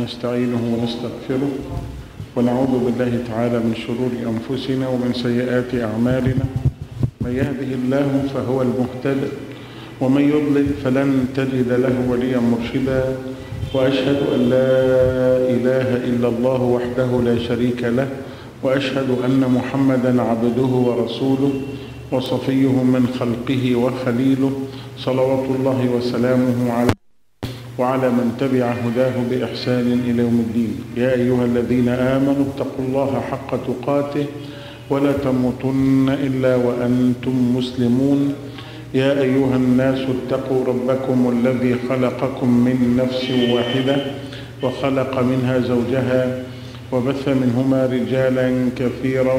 ونستعينه ونستغفره ونعوذ بالله تعالى من شرور أنفسنا ومن سيئات أعمالنا من يهده الله فهو المهتد ومن يضلل فلن تجد له وليا مرشدا وأشهد أن لا إله إلا الله وحده لا شريك له وأشهد أن محمدا عبده ورسوله وصفيه من خلقه وخليله صلوات الله وسلامه عليه وعلى من تبع هداه بإحسان إلى يوم الدين يا أيها الذين آمنوا اتقوا الله حق تقاته ولا تموتن إلا وأنتم مسلمون يا أيها الناس اتقوا ربكم الذي خلقكم من نفس واحدة وخلق منها زوجها وبث منهما رجالا كثيرا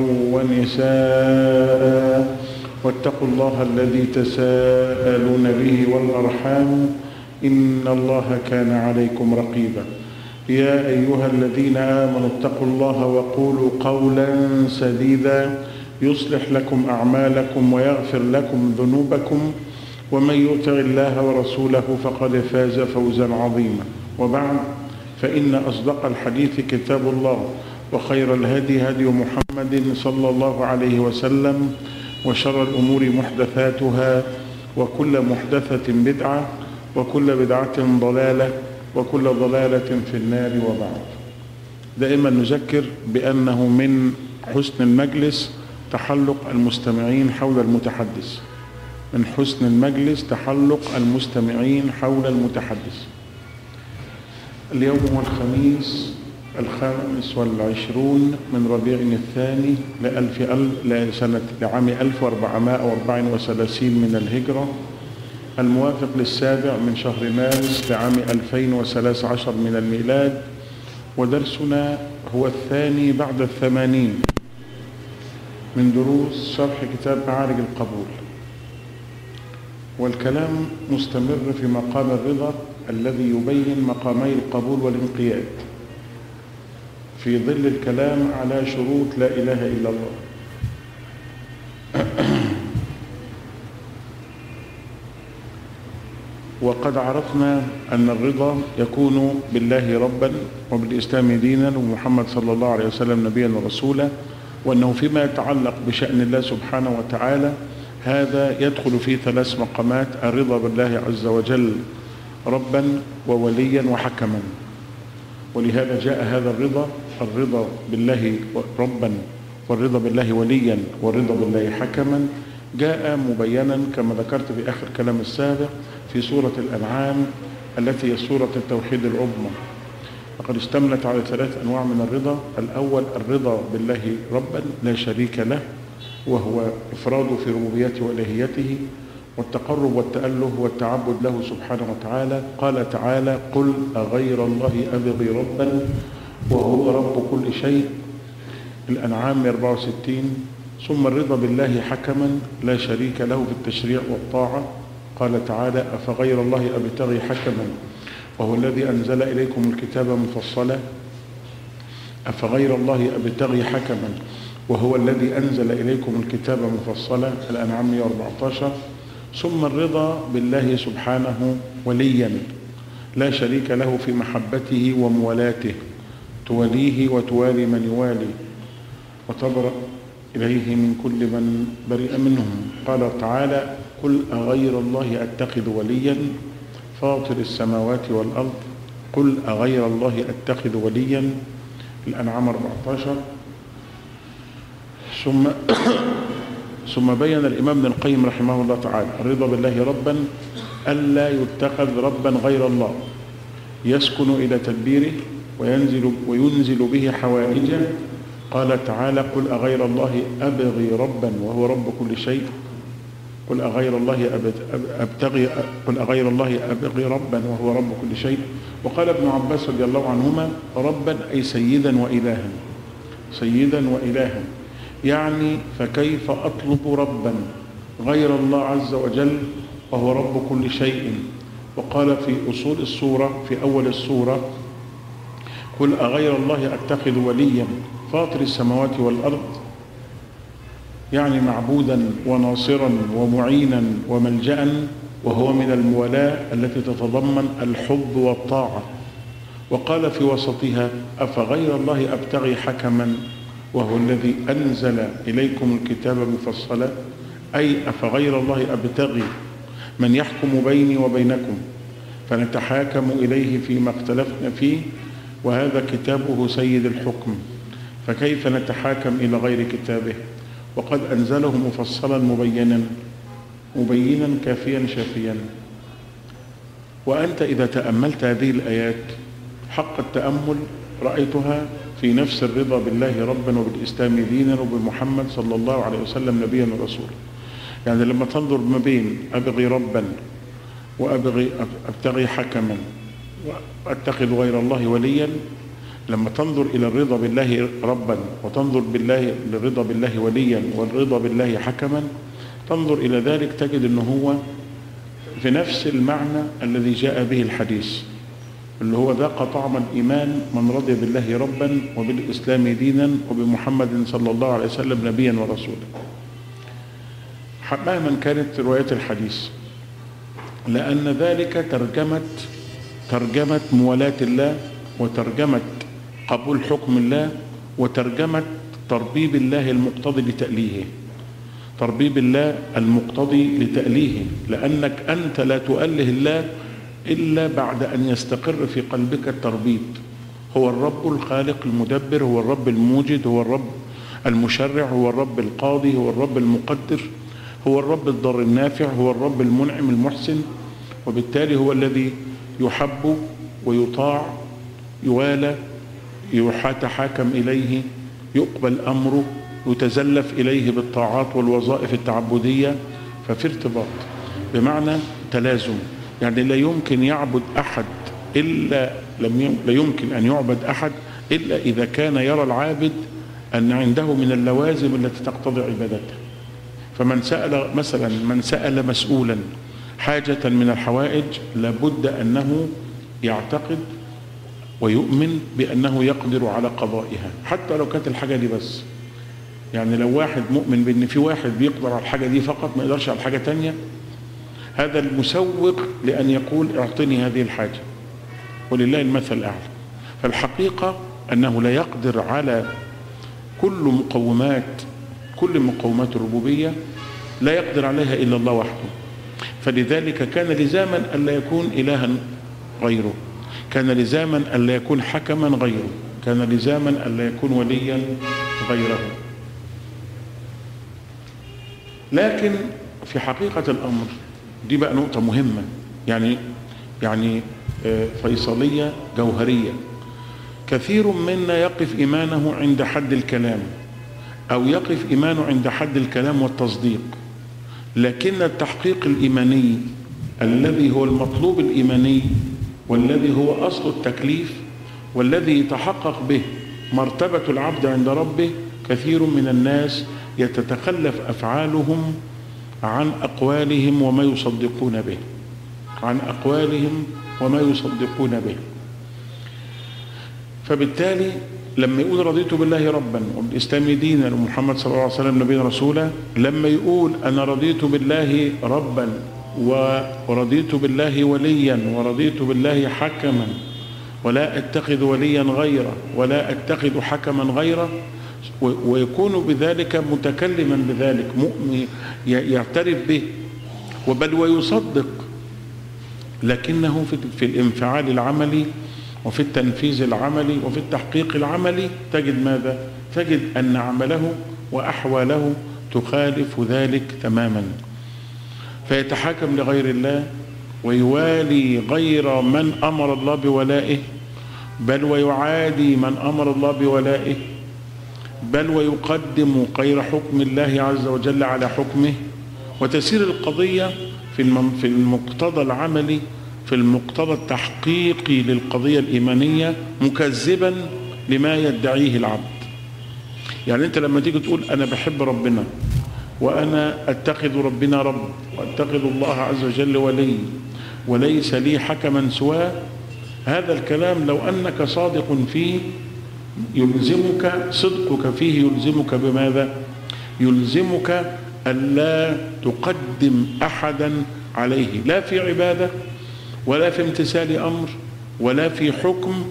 ونساء واتقوا الله الذي تساءلون به والأرحام إن الله كان عليكم رقيبا يا أيها الذين آمنوا اتقوا الله وقولوا قولا سديدا يصلح لكم أعمالكم ويغفر لكم ذنوبكم ومن يطع الله ورسوله فقد فاز فوزا عظيما وبعد فإن أصدق الحديث كتاب الله وخير الهدي هدي محمد صلى الله عليه وسلم وشر الأمور محدثاتها وكل محدثة بدعة وكل بدعة ضلالة وكل ضلالة في النار وبعد دائما نذكر بأنه من حسن المجلس تحلق المستمعين حول المتحدث من حسن المجلس تحلق المستمعين حول المتحدث اليوم هو الخميس الخامس والعشرون من ربيع الثاني لألف ألف لسنة لعام 1434 من الهجرة الموافق للسابع من شهر مارس لعام 2013 من الميلاد ودرسنا هو الثاني بعد الثمانين من دروس شرح كتاب معارج القبول والكلام مستمر في مقام الرضا الذي يبين مقامي القبول والانقياد في ظل الكلام على شروط لا إله إلا الله وقد عرفنا أن الرضا يكون بالله ربا وبالإسلام دينا ومحمد صلى الله عليه وسلم نبيا ورسولا وأنه فيما يتعلق بشأن الله سبحانه وتعالى هذا يدخل في ثلاث مقامات الرضا بالله عز وجل ربا ووليا وحكما ولهذا جاء هذا الرضا الرضا بالله ربا والرضا بالله وليا والرضا بالله حكما جاء مبينا كما ذكرت في آخر كلام السابق في سورة الأنعام التي هي سورة التوحيد العظمى وقد اشتملت على ثلاث أنواع من الرضا الأول الرضا بالله ربا لا شريك له وهو إفراده في ربوبيته وإلهيته والتقرب والتأله والتعبد له سبحانه وتعالى قال تعالى قل أغير الله أبغي ربا وهو رب كل شيء الأنعام 64 ثم الرضا بالله حكما لا شريك له في التشريع والطاعة قال تعالى أفغير الله أبتغي حكما وهو الذي أنزل إليكم الكتاب مفصلا أفغير الله أبتغي حكما وهو الذي أنزل إليكم الكتاب مفصلا الأنعام 114 ثم الرضا بالله سبحانه وليا لا شريك له في محبته وموالاته توليه وتوالي من يوالي وتبرأ إليه من كل من برئ منهم قال تعالى قل أغير الله أتخذ وليا فاطر السماوات والأرض قل أغير الله أتخذ وليا الأنعام 14 ثم ثم بين الإمام ابن القيم رحمه الله تعالى الرضا بالله ربا ألا يتخذ ربا غير الله يسكن إلى تدبيره وينزل, وينزل به حوائجه قال تعالى قل أغير الله أبغي ربا وهو رب كل شيء قل أغير الله أبتغي قل أغير الله أبغي ربا وهو رب كل شيء وقال ابن عباس رضي الله عنهما ربا أي سيدا وإلها سيدا وإلها يعني فكيف أطلب ربا غير الله عز وجل وهو رب كل شيء وقال في أصول السورة في أول السورة قل أغير الله أتخذ وليا فاطر السماوات والأرض يعني معبودا وناصرا ومعينا وملجأ وهو من المولاة التي تتضمن الحب والطاعة وقال في وسطها أفغير الله أبتغي حكما وهو الذي أنزل إليكم الكتاب مفصلا أي أفغير الله أبتغي من يحكم بيني وبينكم فنتحاكم إليه فيما اختلفنا فيه وهذا كتابه سيد الحكم فكيف نتحاكم إلى غير كتابه وقد أنزله مفصلا مبينا مبينا كافيا شافيا وأنت إذا تأملت هذه الآيات حق التأمل رأيتها في نفس الرضا بالله ربا وبالإسلام دينا وبمحمد صلى الله عليه وسلم نبيا ورسولا يعني لما تنظر ما بين أبغي ربا وأبغي أبتغي حكما وأتخذ غير الله وليا لما تنظر إلى الرضا بالله ربا وتنظر بالله للرضا بالله وليا والرضا بالله حكما تنظر إلى ذلك تجد أنه هو في نفس المعنى الذي جاء به الحديث اللي هو ذاق طعم الإيمان من رضي بالله ربا وبالإسلام دينا وبمحمد صلى الله عليه وسلم نبيا ورسولا مهما كانت روايات الحديث لأن ذلك ترجمة ترجمة موالاة الله وترجمة قبول حكم الله وترجمة تربيب الله المقتضي لتأليهه تربيب الله المقتضي لتأليهه لأنك أنت لا تؤله الله إلا بعد أن يستقر في قلبك التربيب هو الرب الخالق المدبر هو الرب الموجد هو الرب المشرع هو الرب القاضي هو الرب المقدر هو الرب الضر النافع هو الرب المنعم المحسن وبالتالي هو الذي يحب ويطاع يوالى يتحاكم إليه يقبل أمره يتزلف إليه بالطاعات والوظائف التعبدية ففي ارتباط بمعنى تلازم يعني لا يمكن يعبد أحد إلا لم لا يمكن أن يعبد أحد إلا إذا كان يرى العابد أن عنده من اللوازم التي تقتضي عبادته فمن سأل مثلا من سأل مسؤولا حاجة من الحوائج لابد أنه يعتقد ويؤمن بأنه يقدر على قضائها حتى لو كانت الحاجة دي بس يعني لو واحد مؤمن بأن في واحد بيقدر على الحاجة دي فقط ما يقدرش على حاجة تانية هذا المسوق لأن يقول اعطني هذه الحاجة ولله المثل الأعلى فالحقيقة أنه لا يقدر على كل مقومات كل مقومات الربوبية لا يقدر عليها إلا الله وحده فلذلك كان لزاما ألا يكون إلها غيره كان لزاما ألا يكون حكما غيره كان لزاما ألا يكون وليا غيره لكن في حقيقة الأمر دي بقى نقطة مهمة يعني يعني فيصلية جوهرية كثير منا يقف إيمانه عند حد الكلام أو يقف إيمانه عند حد الكلام والتصديق لكن التحقيق الإيماني الذي هو المطلوب الإيماني والذي هو أصل التكليف والذي يتحقق به مرتبة العبد عند ربه كثير من الناس يتتخلف أفعالهم عن أقوالهم وما يصدقون به عن أقوالهم وما يصدقون به فبالتالي لما يقول رضيت بالله ربا وبالإسلام دينا ومحمد صلى الله عليه وسلم نبيا رسولا لما يقول أنا رضيت بالله ربا ورضيت بالله وليا ورضيت بالله حكما ولا أتخذ وليا غيره ولا أتخذ حكما غيره ويكون بذلك متكلما بذلك مؤمن يعترف به وبل ويصدق لكنه في الانفعال العملي وفي التنفيذ العملي وفي التحقيق العملي تجد ماذا تجد أن عمله وأحواله تخالف ذلك تماما فيتحاكم لغير الله ويوالي غير من أمر الله بولائه بل ويعادي من أمر الله بولائه بل ويقدم غير حكم الله عز وجل على حكمه وتسير القضية في المقتضى العملي في المقتضى التحقيقي للقضية الإيمانية مكذبا لما يدعيه العبد يعني أنت لما تيجي تقول أنا بحب ربنا وأنا أتخذ ربنا رب وأتخذ الله عز وجل ولي وليس لي حكما سواه هذا الكلام لو أنك صادق فيه يلزمك صدقك فيه يلزمك بماذا يلزمك ألا تقدم أحدا عليه لا في عبادة ولا في امتثال أمر ولا في حكم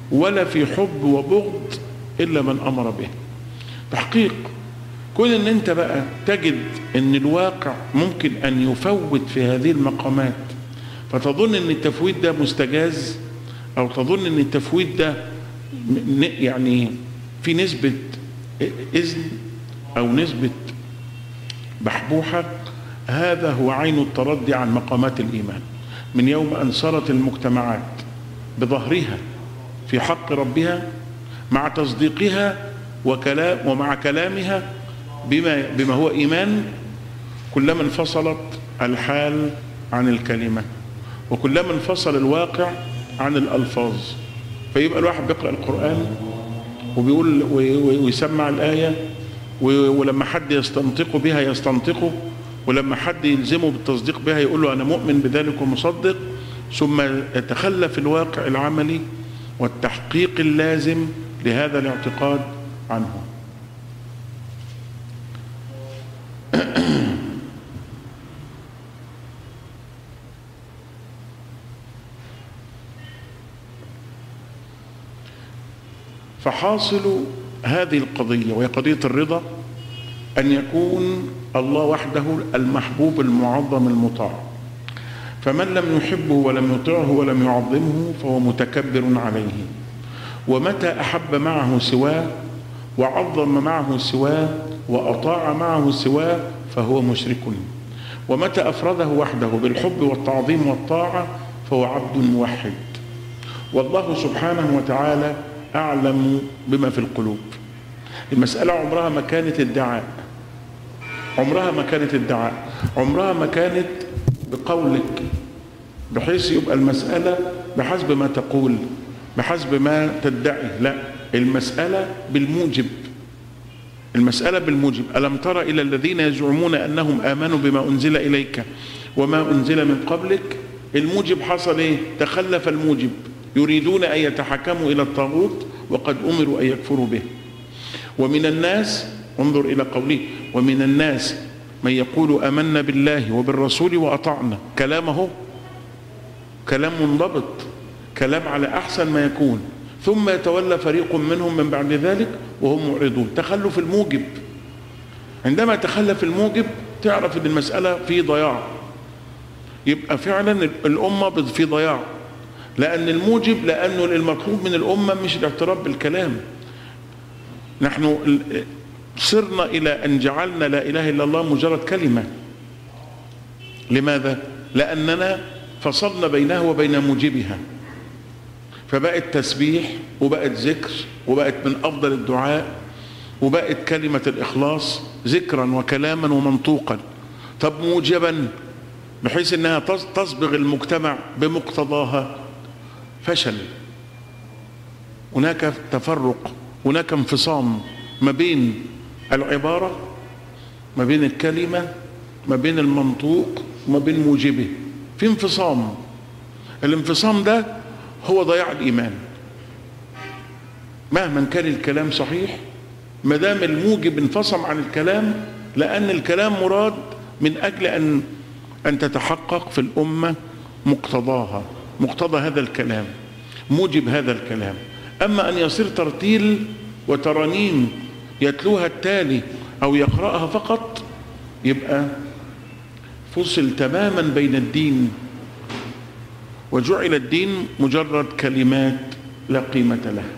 ولا في حب وبغض إلا من أمر به تحقيق كون ان انت بقى تجد ان الواقع ممكن ان يفوت في هذه المقامات فتظن ان التفويت ده مستجاز او تظن ان التفويت ده يعني في نسبة اذن او نسبة بحبوحة هذا هو عين التردي عن مقامات الايمان من يوم ان صارت المجتمعات بظهرها في حق ربها مع تصديقها وكلام ومع كلامها بما بما هو ايمان كلما انفصلت الحال عن الكلمه وكلما انفصل الواقع عن الالفاظ فيبقى الواحد بيقرا القران وبيقول ويسمع الايه ولما حد يستنطق بها يستنطقه ولما حد يلزمه بالتصديق بها يقول له انا مؤمن بذلك ومصدق ثم يتخلف الواقع العملي والتحقيق اللازم لهذا الاعتقاد عنه فحاصل هذه القضية وهي قضية الرضا أن يكون الله وحده المحبوب المعظم المطاع فمن لم يحبه ولم يطعه ولم يعظمه فهو متكبر عليه ومتى أحب معه سواه وعظم معه سواه وأطاع معه سواه فهو مشرك ومتى أفرده وحده بالحب والتعظيم والطاعة فهو عبد موحد والله سبحانه وتعالى أعلم بما في القلوب المسألة عمرها ما كانت ادعاء عمرها ما كانت ادعاء عمرها ما كانت بقولك بحيث يبقى المسألة بحسب ما تقول بحسب ما تدعي لا المسألة بالموجب المسألة بالموجب ألم تر إلى الذين يزعمون أنهم آمنوا بما أنزل إليك وما أنزل من قبلك الموجب حصل إيه تخلف الموجب يريدون أن يتحكموا إلى الطاغوت وقد أمروا أن يكفروا به ومن الناس انظر إلى قوله ومن الناس من يقول آمنا بالله وبالرسول وأطعنا كلامه كلام منضبط كلام على أحسن ما يكون ثم يتولى فريق منهم من بعد ذلك وهم معرضون تخلف الموجب عندما تخلف الموجب تعرف ان المسألة في ضياع يبقى فعلا الأمة في ضياع لأن الموجب لأنه المطلوب من الأمة مش الاعتراف بالكلام نحن صرنا إلى أن جعلنا لا إله إلا الله مجرد كلمة لماذا؟ لأننا فصلنا بينها وبين موجبها فبقت تسبيح وبقت ذكر وبقت من أفضل الدعاء وبقت كلمة الإخلاص ذكرا وكلاما ومنطوقا طب موجبا بحيث أنها تصبغ المجتمع بمقتضاها فشل هناك تفرق هناك انفصام ما بين العبارة ما بين الكلمة ما بين المنطوق وما بين موجبه في انفصام الانفصام ده هو ضياع الإيمان مهما كان الكلام صحيح ما دام الموجب انفصم عن الكلام لأن الكلام مراد من أجل أن أن تتحقق في الأمة مقتضاها مقتضى هذا الكلام موجب هذا الكلام أما أن يصير ترتيل وترانيم يتلوها التالي أو يقرأها فقط يبقى فصل تماما بين الدين وجعل الدين مجرد كلمات لا قيمة لها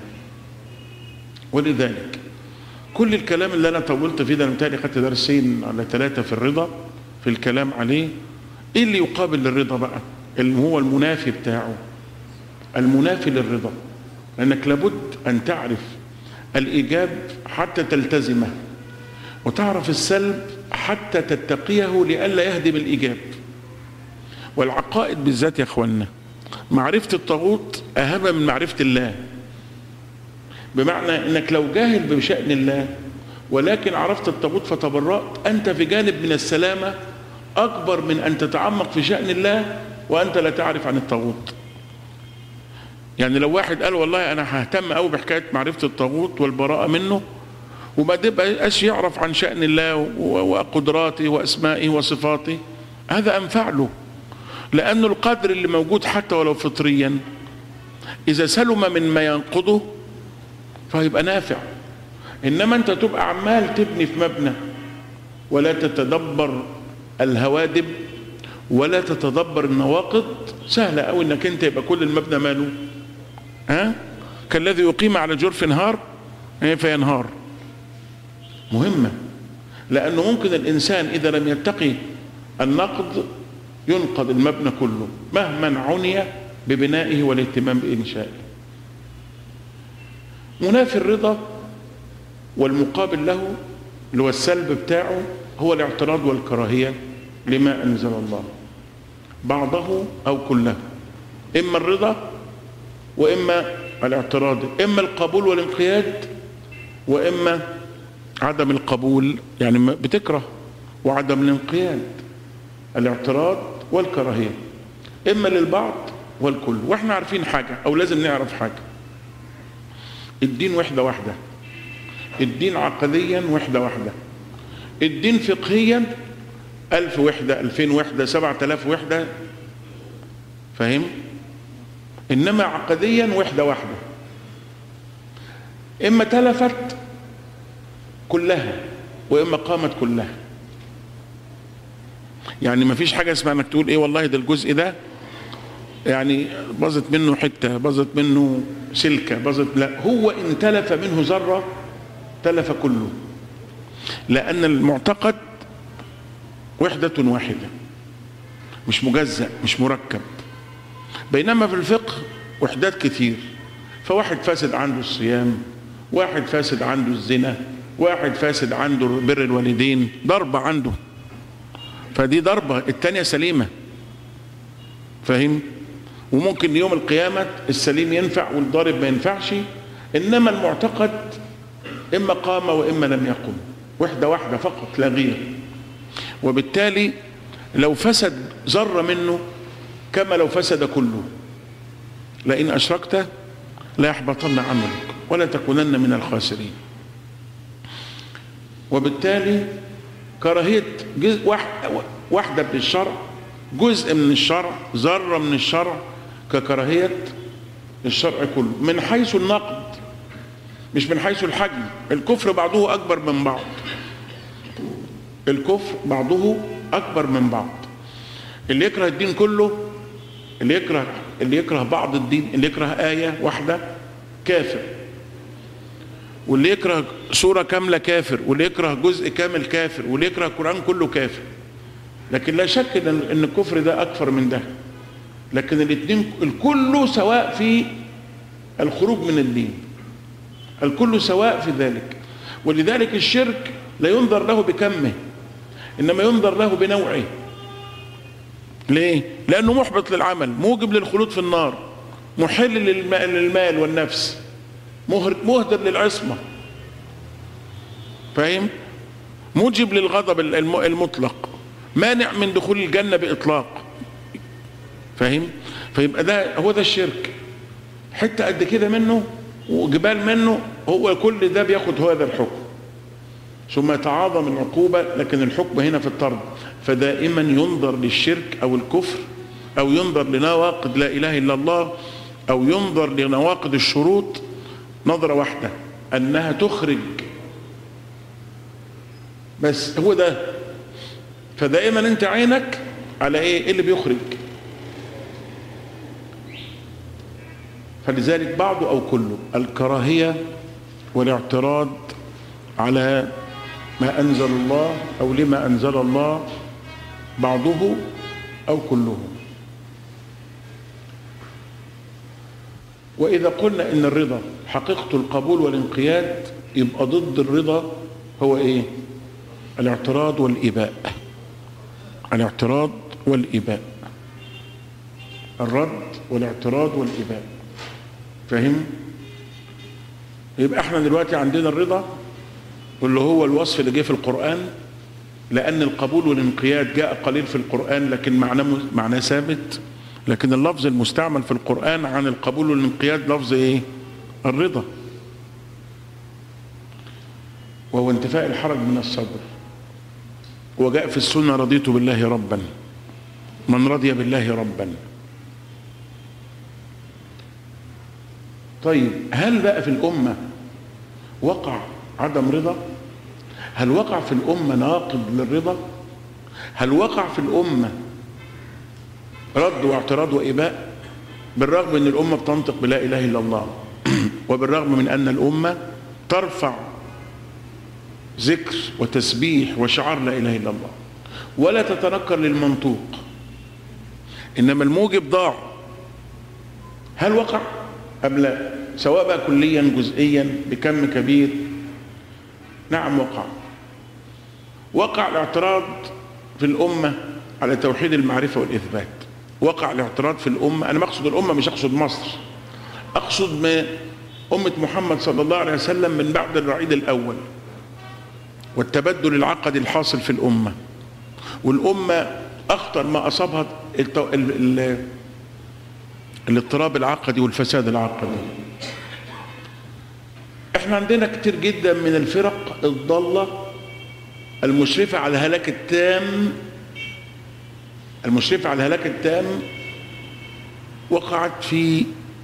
ولذلك كل الكلام اللي أنا طولت فيه ده أنا متهيألي خدت درسين على ثلاثة في الرضا في الكلام عليه إيه اللي يقابل للرضا بقى اللي هو المنافي بتاعه المنافي للرضا لأنك لابد أن تعرف الإيجاب حتى تلتزمه وتعرف السلب حتى تتقيه لئلا يهدم الإيجاب والعقائد بالذات يا أخوانا معرفة الطاغوت أهم من معرفة الله بمعنى أنك لو جاهل بشأن الله ولكن عرفت الطاغوت فتبرأت أنت في جانب من السلامة أكبر من أن تتعمق في شأن الله وأنت لا تعرف عن الطاغوت يعني لو واحد قال والله أنا ههتم أوي بحكاية معرفة الطاغوت والبراءة منه وما تبقاش يعرف عن شأن الله وقدراته وأسمائه وصفاته هذا أنفع له لأن القدر اللي موجود حتى ولو فطريا اذا سلم من ما ينقضه فهيبقى نافع انما انت تبقى عمال تبني في مبنى ولا تتدبر الهوادم ولا تتدبر النواقض سهلة قوي انك انت يبقى كل المبنى ماله ها كالذي يقيم على جرف نهار فينهار مهمة لانه ممكن الانسان اذا لم يتقي النقد ينقض المبنى كله مهما عني ببنائه والاهتمام بانشائه منافي الرضا والمقابل له اللي هو السلب بتاعه هو الاعتراض والكراهية لما أنزل الله بعضه أو كله إما الرضا وإما الاعتراض إما القبول والانقياد وإما عدم القبول يعني بتكره وعدم الانقياد الاعتراض والكراهية إما للبعض والكل وإحنا عارفين حاجة أو لازم نعرف حاجة الدين وحدة واحدة الدين عقديا وحدة واحدة الدين فقهيا ألف وحدة ألفين وحدة سبعة آلاف وحدة فاهم إنما عقديا وحدة واحدة إما تلفت كلها وإما قامت كلها يعني ما فيش حاجة اسمها انك تقول ايه والله ده الجزء ده يعني باظت منه حتة باظت منه سلكة باظت لا هو ان تلف منه ذرة تلف كله لأن المعتقد وحدة واحدة مش مجزأ مش مركب بينما في الفقه وحدات كتير فواحد فاسد عنده الصيام واحد فاسد عنده الزنا واحد فاسد عنده بر الوالدين ضربة عنده فدي ضربة التانية سليمة فاهم وممكن يوم القيامة السليم ينفع والضارب ما ينفعش إنما المعتقد إما قام وإما لم يقم وحدة واحدة فقط لا غير وبالتالي لو فسد ذرة منه كما لو فسد كله لئن أشركت لا يحبطن عملك ولا تكونن من الخاسرين وبالتالي كراهية جزء واحدة من الشرع جزء من الشرع ذرة من الشرع ككراهية الشرع كله من حيث النقد مش من حيث الحجم الكفر بعضه أكبر من بعض الكفر بعضه أكبر من بعض اللي يكره الدين كله اللي يكره اللي يكره بعض الدين اللي يكره آية واحدة كافر واللي يكره سورة كاملة كافر واللي يكره جزء كامل كافر واللي يكره القرآن كله كافر لكن لا شك ان الكفر ده اكثر من ده لكن الاثنين الكل سواء في الخروج من الدين الكل سواء في ذلك ولذلك الشرك لا ينظر له بكمه انما ينظر له بنوعه ليه لانه محبط للعمل موجب للخلود في النار محل للمال والنفس مهدر للعصمه فاهم موجب للغضب المطلق مانع من دخول الجنة بإطلاق فاهم فيبقى ده هو ده الشرك حتة قد كده منه وجبال منه هو كل ده بياخد هذا الحكم ثم يتعاظم العقوبة لكن الحكم هنا في الطرد فدائما ينظر للشرك أو الكفر أو ينظر لنواقض لا إله إلا الله أو ينظر لنواقض الشروط نظرة واحدة أنها تخرج بس هو ده فدائما انت عينك على ايه, إيه اللي بيخرج فلذلك بعضه او كله الكراهية والاعتراض على ما انزل الله او لما انزل الله بعضه او كله واذا قلنا ان الرضا حقيقة القبول والانقياد يبقى ضد الرضا هو ايه الاعتراض والاباء الاعتراض والإباء الرد والاعتراض والإباء فاهم يبقى احنا دلوقتي عندنا الرضا واللي هو الوصف اللي جه في القرآن لأن القبول والانقياد جاء قليل في القرآن لكن معناه معناه ثابت لكن اللفظ المستعمل في القرآن عن القبول والانقياد لفظ ايه الرضا وهو انتفاء الحرج من الصبر وجاء في السنة رضيت بالله ربا من رضي بالله ربا طيب هل بقى في الأمة وقع عدم رضا هل وقع في الأمة ناقض للرضا هل وقع في الأمة رد واعتراض وإباء بالرغم أن الأمة بتنطق بلا إله إلا الله وبالرغم من أن الأمة ترفع ذكر وتسبيح وشعار لا إله إلا الله ولا تتنكر للمنطوق إنما الموجب ضاع هل وقع أم لا سواء بقى كليا جزئيا بكم كبير نعم وقع وقع الاعتراض في الأمة على توحيد المعرفة والإثبات وقع الاعتراض في الأمة أنا مقصد الأمة مش أقصد مصر أقصد ما أمة محمد صلى الله عليه وسلم من بعد الرعيد الأول والتبدل العقدي الحاصل في الأمة والأمة أخطر ما أصابها التو... ال... ال... الاضطراب العقدي والفساد العقدي احنا عندنا كتير جدا من الفرق الضالة المشرفة على الهلاك التام المشرفة على الهلاك التام وقعت في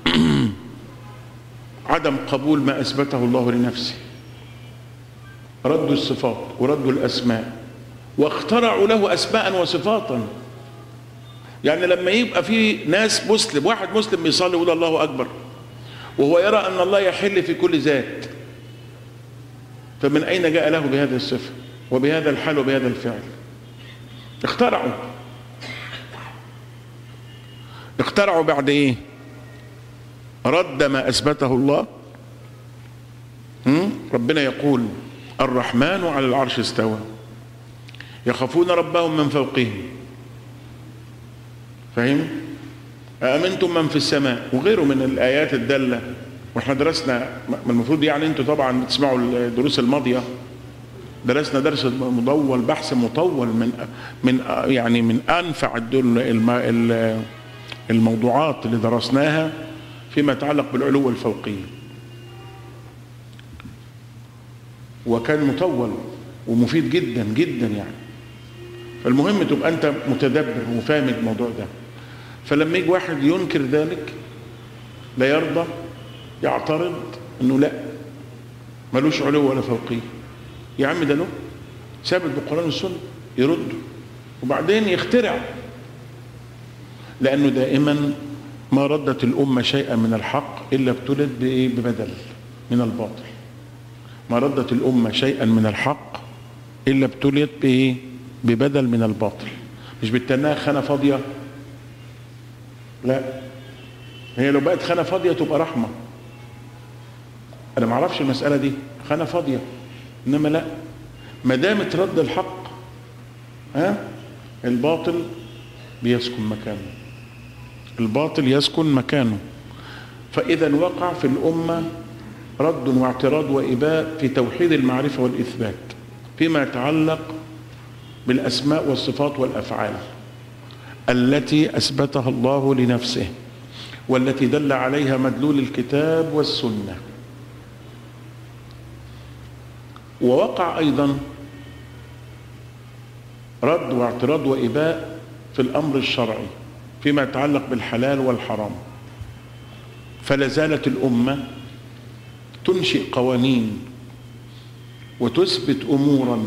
عدم قبول ما أثبته الله لنفسه ردوا الصفات وردوا الأسماء واخترعوا له أسماء وصفاتا يعني لما يبقى في ناس مسلم واحد مسلم بيصلي ويقول الله أكبر وهو يرى أن الله يحل في كل ذات فمن أين جاء له بهذه الصفة وبهذا الحال وبهذا الفعل اخترعوا اخترعوا بعد ايه رد ما اثبته الله ربنا يقول الرحمن على العرش استوى يخافون ربهم من فوقهم فاهم أأمنتم من في السماء وغيره من الآيات الدالة واحنا درسنا المفروض يعني انتوا طبعا تسمعوا الدروس الماضية درسنا درس مطول بحث مطول من من يعني من انفع الموضوعات اللي درسناها فيما يتعلق بالعلو الفوقي وكان مطول ومفيد جدا جدا يعني فالمهم تبقى انت متدبر وفاهم الموضوع ده فلما يجي واحد ينكر ذلك لا يرضى يعترض انه لا ملوش علو ولا فوقيه يا عم ده له ثابت بالقران والسنه يرده وبعدين يخترع لانه دائما ما ردت الامه شيئا من الحق الا ابتلت بايه ببدل من الباطل ما ردت الامه شيئا من الحق الا ابتليت بايه ببدل من الباطل مش بالتناها خانه فاضيه لا هي لو بقت خانه فاضيه تبقى رحمه انا ما اعرفش المساله دي خانه فاضيه انما لا ما دام اترد الحق ها الباطل بيسكن مكانه الباطل يسكن مكانه فاذا وقع في الامه رد واعتراض واباء في توحيد المعرفه والاثبات فيما يتعلق بالاسماء والصفات والافعال التي اثبتها الله لنفسه والتي دل عليها مدلول الكتاب والسنه ووقع ايضا رد واعتراض واباء في الامر الشرعي فيما يتعلق بالحلال والحرام فلا زالت الامه تنشئ قوانين وتثبت امورا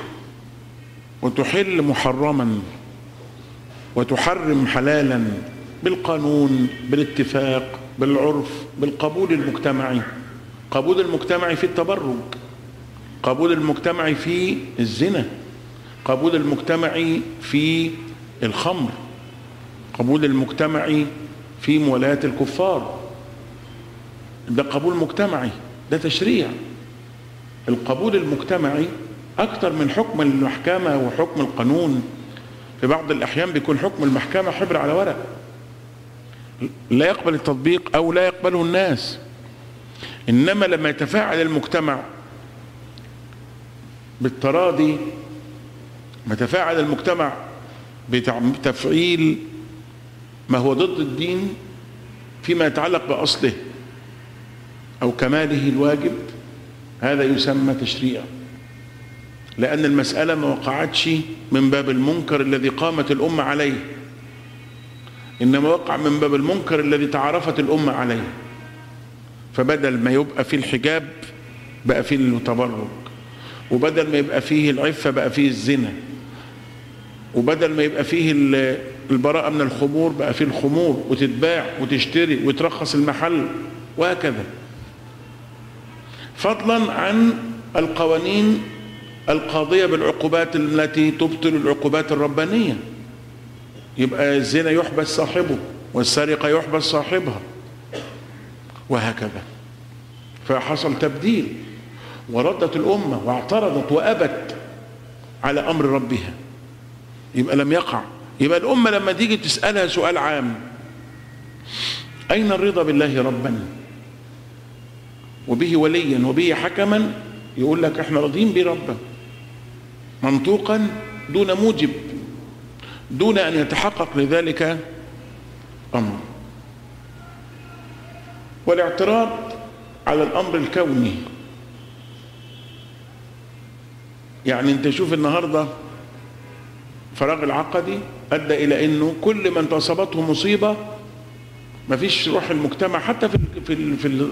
وتحل محرما وتحرم حلالا بالقانون بالاتفاق بالعرف بالقبول المجتمعي قبول المجتمعي في التبرج قبول المجتمعي في الزنا قبول المجتمعي في الخمر قبول المجتمعي في موالاة الكفار ده قبول مجتمعي ده تشريع القبول المجتمعي أكثر من حكم المحكمة وحكم القانون في بعض الأحيان بيكون حكم المحكمة حبر على ورق لا يقبل التطبيق أو لا يقبله الناس إنما لما يتفاعل المجتمع بالتراضي ما تفاعل المجتمع بتفعيل ما هو ضد الدين فيما يتعلق بأصله أو كماله الواجب هذا يسمى تشريع لأن المسألة ما وقعتش من باب المنكر الذي قامت الأمة عليه إنما وقع من باب المنكر الذي تعرفت الأمة عليه فبدل ما يبقى فيه الحجاب بقى فيه التبرج وبدل ما يبقى فيه العفة بقى فيه الزنا وبدل ما يبقى فيه البراءة من الخمور بقى فيه الخمور وتتباع وتشتري وترخص المحل وهكذا فضلا عن القوانين القاضية بالعقوبات التي تبطل العقوبات الربانية يبقى الزنا يحبس صاحبه والسرقة يحبس صاحبها وهكذا فحصل تبديل وردت الأمة واعترضت وأبت على أمر ربها يبقى لم يقع يبقى الأمة لما تيجي تسألها سؤال عام أين الرضا بالله ربا وبه وليا وبه حكما يقول لك احنا راضيين بيه ربا منطوقا دون موجب دون أن يتحقق لذلك أمر والاعتراض على الأمر الكوني يعني انت شوف النهاردة فراغ العقدي أدى إلى أنه كل من تصابته مصيبة مفيش روح المجتمع حتى في في في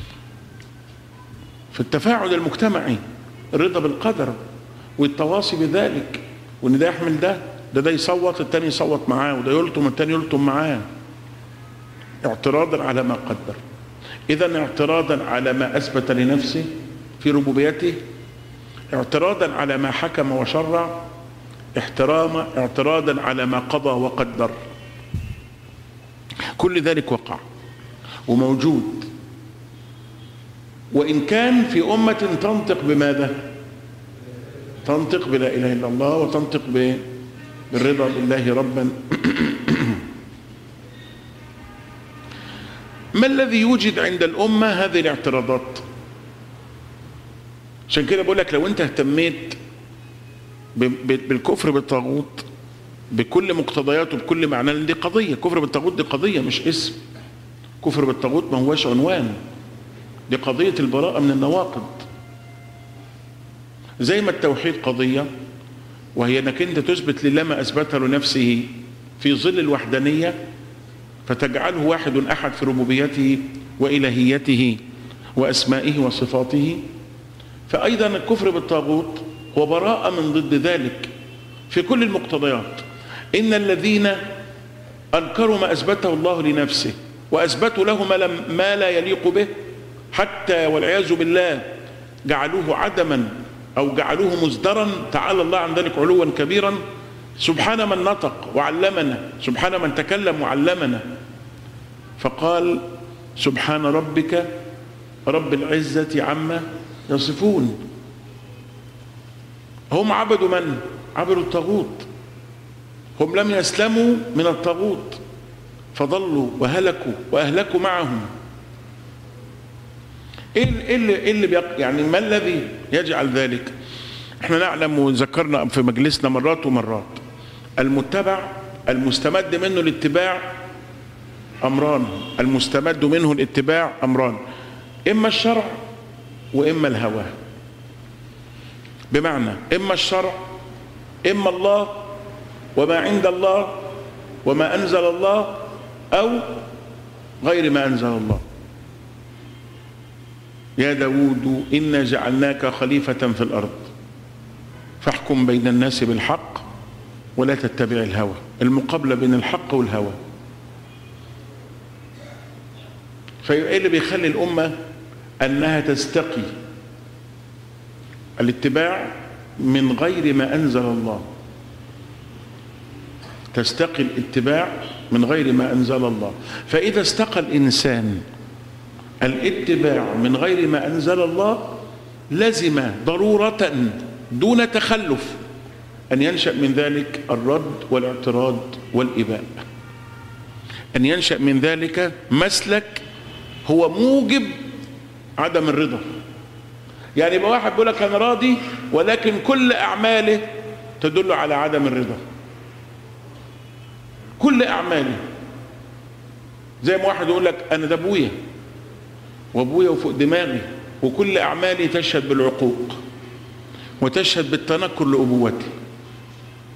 في التفاعل المجتمعي الرضا بالقدر والتواصي بذلك وان ده يحمل ده ده ده يصوت التاني يصوت معاه وده يلطم التاني يلطم معاه اعتراضا على ما قدر اذا اعتراضا على ما اثبت لنفسه في ربوبيته اعتراضا على ما حكم وشرع احتراما اعتراضا على ما قضى وقدر كل ذلك وقع وموجود وإن كان في أمة تنطق بماذا تنطق بلا إله إلا الله وتنطق بالرضا بالله ربا ما الذي يوجد عند الأمة هذه الاعتراضات عشان كده بقول لك لو أنت اهتميت بالكفر بالطاغوت بكل مقتضياته بكل معناه دي قضية كفر بالطاغوت دي قضية مش اسم كفر بالطاغوت ما هوش عنوان دي قضية البراءة من النواقض زي ما التوحيد قضية وهي انك انت تثبت لله ما اثبته لنفسه في ظل الوحدانية فتجعله واحد احد في ربوبيته والهيته واسمائه وصفاته فايضا الكفر بالطاغوت هو براءة من ضد ذلك في كل المقتضيات ان الذين انكروا ما اثبته الله لنفسه واثبتوا له ما, لم ما لا يليق به حتى والعياذ بالله جعلوه عدما او جعلوه مزدرا تعالى الله عن ذلك علوا كبيرا سبحان من نطق وعلمنا سبحان من تكلم وعلمنا فقال سبحان ربك رب العزة عما يصفون هم عبدوا من عبدوا الطاغوت هم لم يسلموا من الطاغوت فضلوا وهلكوا واهلكوا معهم ايه اللي ايه اللي بيق... يعني ما الذي يجعل ذلك احنا نعلم وذكرنا في مجلسنا مرات ومرات المتبع المستمد منه الاتباع امران المستمد منه الاتباع امران اما الشرع واما الهوى بمعنى اما الشرع اما الله وما عند الله وما انزل الله او غير ما انزل الله يا داود إنا جعلناك خليفة في الأرض فاحكم بين الناس بالحق ولا تتبع الهوى المقابلة بين الحق والهوى فايه اللي بيخلي الأمة أنها تستقي الاتباع من غير ما أنزل الله تستقي الاتباع من غير ما أنزل الله فإذا استقى الإنسان الاتباع من غير ما أنزل الله لزم ضرورة دون تخلف أن ينشأ من ذلك الرد والاعتراض والإباء أن ينشأ من ذلك مسلك هو موجب عدم الرضا يعني يبقى واحد بيقول لك أنا راضي ولكن كل أعماله تدل على عدم الرضا كل أعماله زي ما واحد يقول لك أنا ده أبويا وابويا وفوق دماغي وكل اعمالي تشهد بالعقوق وتشهد بالتنكر لابوتي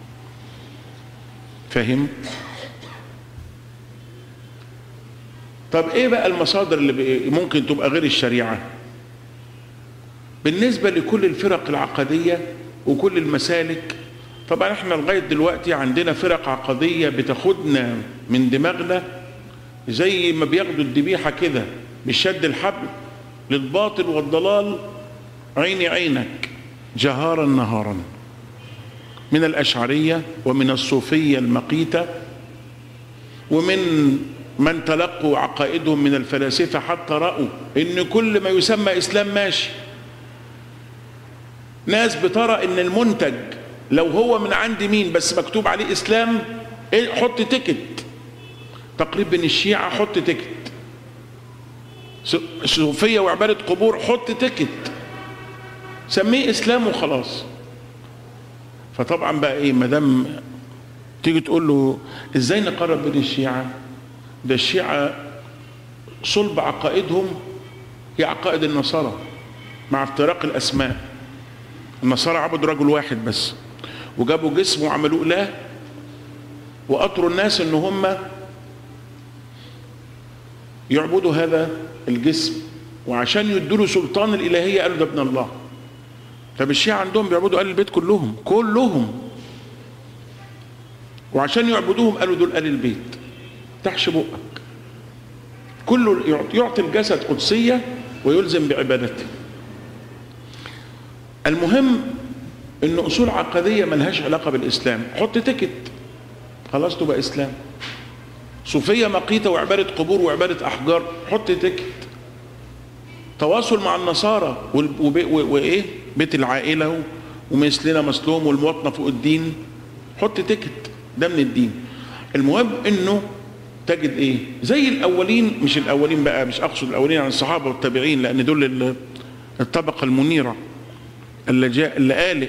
فهم طب ايه بقى المصادر اللي ممكن تبقى غير الشريعة بالنسبة لكل الفرق العقدية وكل المسالك طبعا احنا لغاية دلوقتي عندنا فرق عقدية بتاخدنا من دماغنا زي ما بياخدوا الذبيحة كده بالشد الحبل للباطل والضلال عيني عينك جهارا نهارا من الأشعرية ومن الصوفية المقيتة ومن من تلقوا عقائدهم من الفلاسفة حتى رأوا ان كل ما يسمى اسلام ماشي ناس بترى ان المنتج لو هو من عند مين بس مكتوب عليه اسلام إيه حط تيكت تقريب بين الشيعة حط تيكت صوفية وعبادة قبور حط تيكت سميه اسلام وخلاص فطبعا بقى ايه مدام تيجي تقول له ازاي نقرب بين الشيعة ده الشيعة صلب عقائدهم هي عقائد النصارى مع افتراق الاسماء النصارى عبدوا رجل واحد بس وجابوا جسم وعملوه اله واطروا الناس ان هم يعبدوا هذا الجسم وعشان يدوا له سلطان الالهيه قالوا ده ابن الله طب الشيعة عندهم بيعبدوا آل البيت كلهم كلهم وعشان يعبدوهم قالوا دول آل البيت تحش بقك كله يعطي الجسد قدسية ويلزم بعبادته المهم ان اصول عقدية ملهاش علاقة بالاسلام حط تيكت خلاص تبقى اسلام صوفية مقيتة وعبادة قبور وعبادة احجار حط تيكت تواصل مع النصارى وايه بيت العائلة ومثلنا مسلوم والمواطنة فوق الدين حط تيكت ده من الدين المهم انه تجد ايه زي الاولين مش الاولين بقى مش اقصد الاولين عن الصحابه والتابعين لان دول الطبقه المنيره اللي جاء اللي قال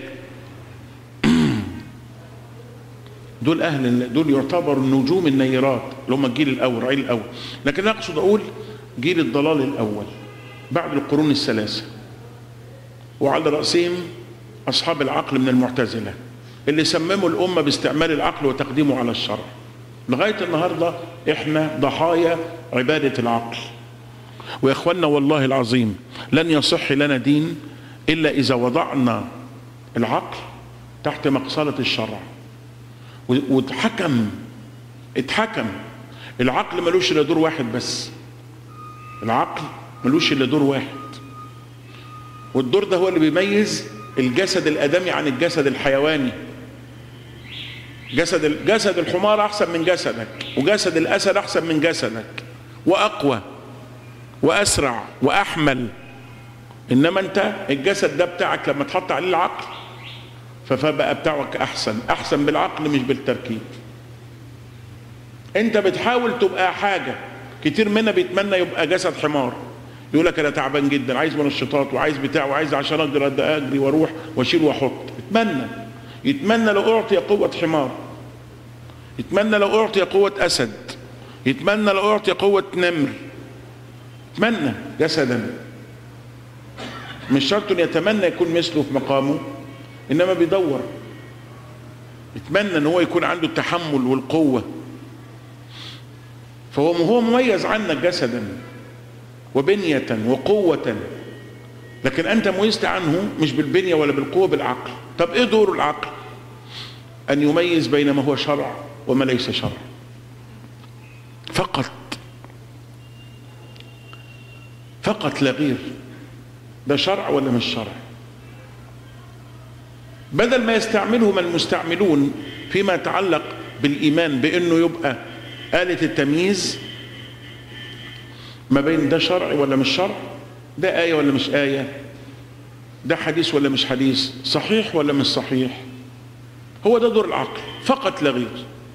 دول اهل دول يعتبروا النجوم النيرات اللي هم الجيل الاول رعيل الاول لكن اقصد اقول جيل الضلال الاول بعد القرون الثلاثه وعلى راسهم اصحاب العقل من المعتزله اللي سمموا الامه باستعمال العقل وتقديمه على الشرع لغايه النهارده احنا ضحايا عباده العقل ويا اخوانا والله العظيم لن يصح لنا دين الا اذا وضعنا العقل تحت مقصله الشرع واتحكم اتحكم العقل ملوش الا دور واحد بس العقل ملوش الا دور واحد والدور ده هو اللي بيميز الجسد الادمي عن الجسد الحيواني جسد جسد الحمار احسن من جسدك وجسد الاسد احسن من جسدك واقوى واسرع واحمل انما انت الجسد ده بتاعك لما تحط عليه العقل فبقى بتاعك احسن احسن بالعقل مش بالتركيب انت بتحاول تبقى حاجه كتير منا بيتمنى يبقى جسد حمار يقول لك انا تعبان جدا عايز منشطات وعايز بتاع وعايز عشان اقدر اجري واروح واشيل واحط يتمنى يتمنى لو اعطي قوه حمار يتمنى لو اعطي قوه اسد يتمنى لو اعطي قوه نمر يتمنى جسدا مش شرط ان يتمنى يكون مثله في مقامه انما بيدور يتمنى ان هو يكون عنده التحمل والقوه فهو هو مميز عنك جسدا وبنية وقوة لكن أنت ميزت عنه مش بالبنية ولا بالقوة بالعقل طب إيه دور العقل أن يميز بين ما هو شرع وما ليس شرع فقط فقط لا غير ده شرع ولا مش شرع بدل ما يستعمله من المستعملون فيما يتعلق بالإيمان بأنه يبقى آلة التمييز ما بين ده شرع ولا مش شرع ده آية ولا مش آية ده حديث ولا مش حديث صحيح ولا مش صحيح هو ده دور العقل فقط لا غير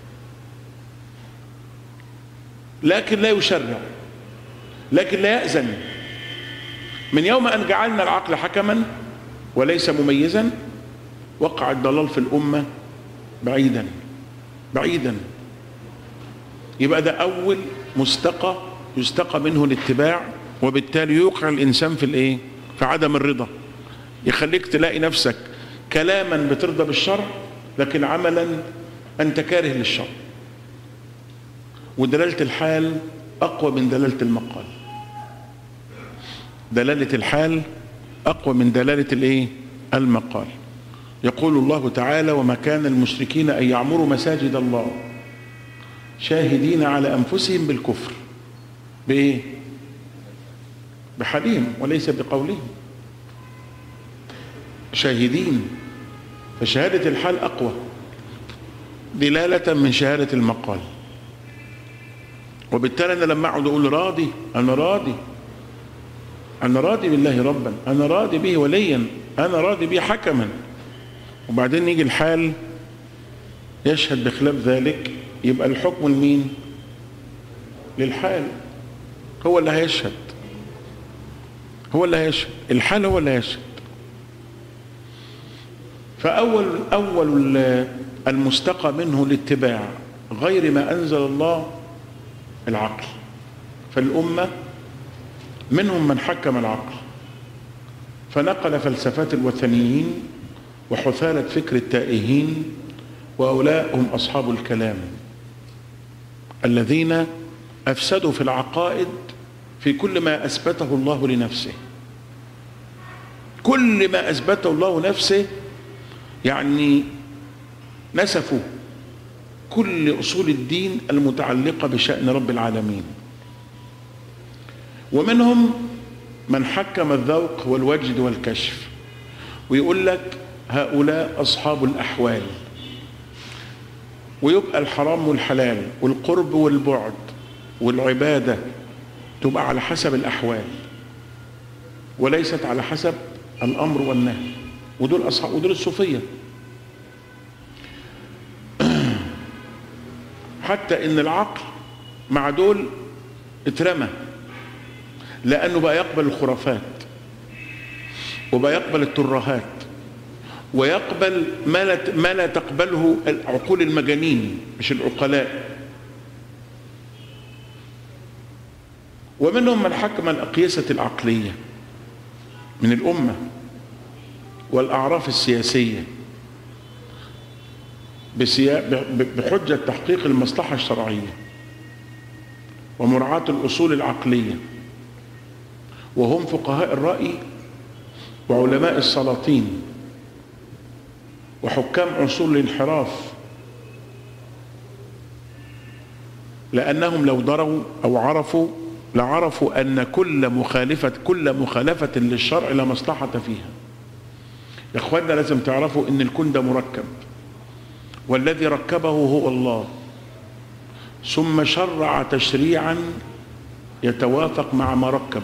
لكن لا يشرع لكن لا يأذن من يوم أن جعلنا العقل حكما وليس مميزا وقع الضلال في الأمة بعيدا بعيدا يبقى ده أول مستقى يستقى منه الاتباع وبالتالي يوقع الإنسان في الإيه؟ في عدم الرضا يخليك تلاقي نفسك كلاما بترضى بالشرع لكن عملا أنت كاره للشرع ودلالة الحال أقوى من دلالة المقال دلالة الحال أقوى من دلالة الإيه؟ المقال يقول الله تعالى وما كان المشركين أن يعمروا مساجد الله شاهدين على أنفسهم بالكفر بإيه؟ بحالهم وليس بقولهم شاهدين فشهادة الحال أقوى دلالة من شهادة المقال وبالتالي أنا لما أقعد أقول راضي أنا راضي أنا راضي بالله ربا أنا راضي به وليا أنا راضي به حكما وبعدين يجي الحال يشهد بخلاف ذلك يبقى الحكم لمين للحال هو اللي هيشهد هو اللي هيشهد الحال هو اللي هيشهد فأول أول المستقى منه الاتباع غير ما أنزل الله العقل فالأمة منهم من حكم العقل فنقل فلسفات الوثنيين وحثالة فكر التائهين وأولاء هم أصحاب الكلام الذين أفسدوا في العقائد في كل ما أثبته الله لنفسه كل ما أثبته الله نفسه يعني نسفوا كل أصول الدين المتعلقة بشأن رب العالمين ومنهم من حكم الذوق والوجد والكشف ويقول لك هؤلاء أصحاب الأحوال ويبقى الحرام والحلال والقرب والبعد والعبادة تبقى على حسب الأحوال وليست على حسب الأمر والنهي ودول أصحاب ودول الصوفية حتى إن العقل مع دول اترمى لأنه بقى يقبل الخرافات وبقى يقبل الترهات ويقبل ما لا ما لا تقبله عقول المجانين مش العقلاء ومنهم من حكم الأقيسة العقلية من الأمة والأعراف السياسية بحجة تحقيق المصلحة الشرعية ومراعاة الأصول العقلية وهم فقهاء الرأي وعلماء السلاطين وحكام عصور الانحراف لأنهم لو دروا أو عرفوا لعرفوا أن كل مخالفة كل مخالفة للشرع لا مصلحة فيها يا اخوانا لازم تعرفوا ان الكون ده مركب والذي ركبه هو الله ثم شرع تشريعا يتوافق مع ما ركب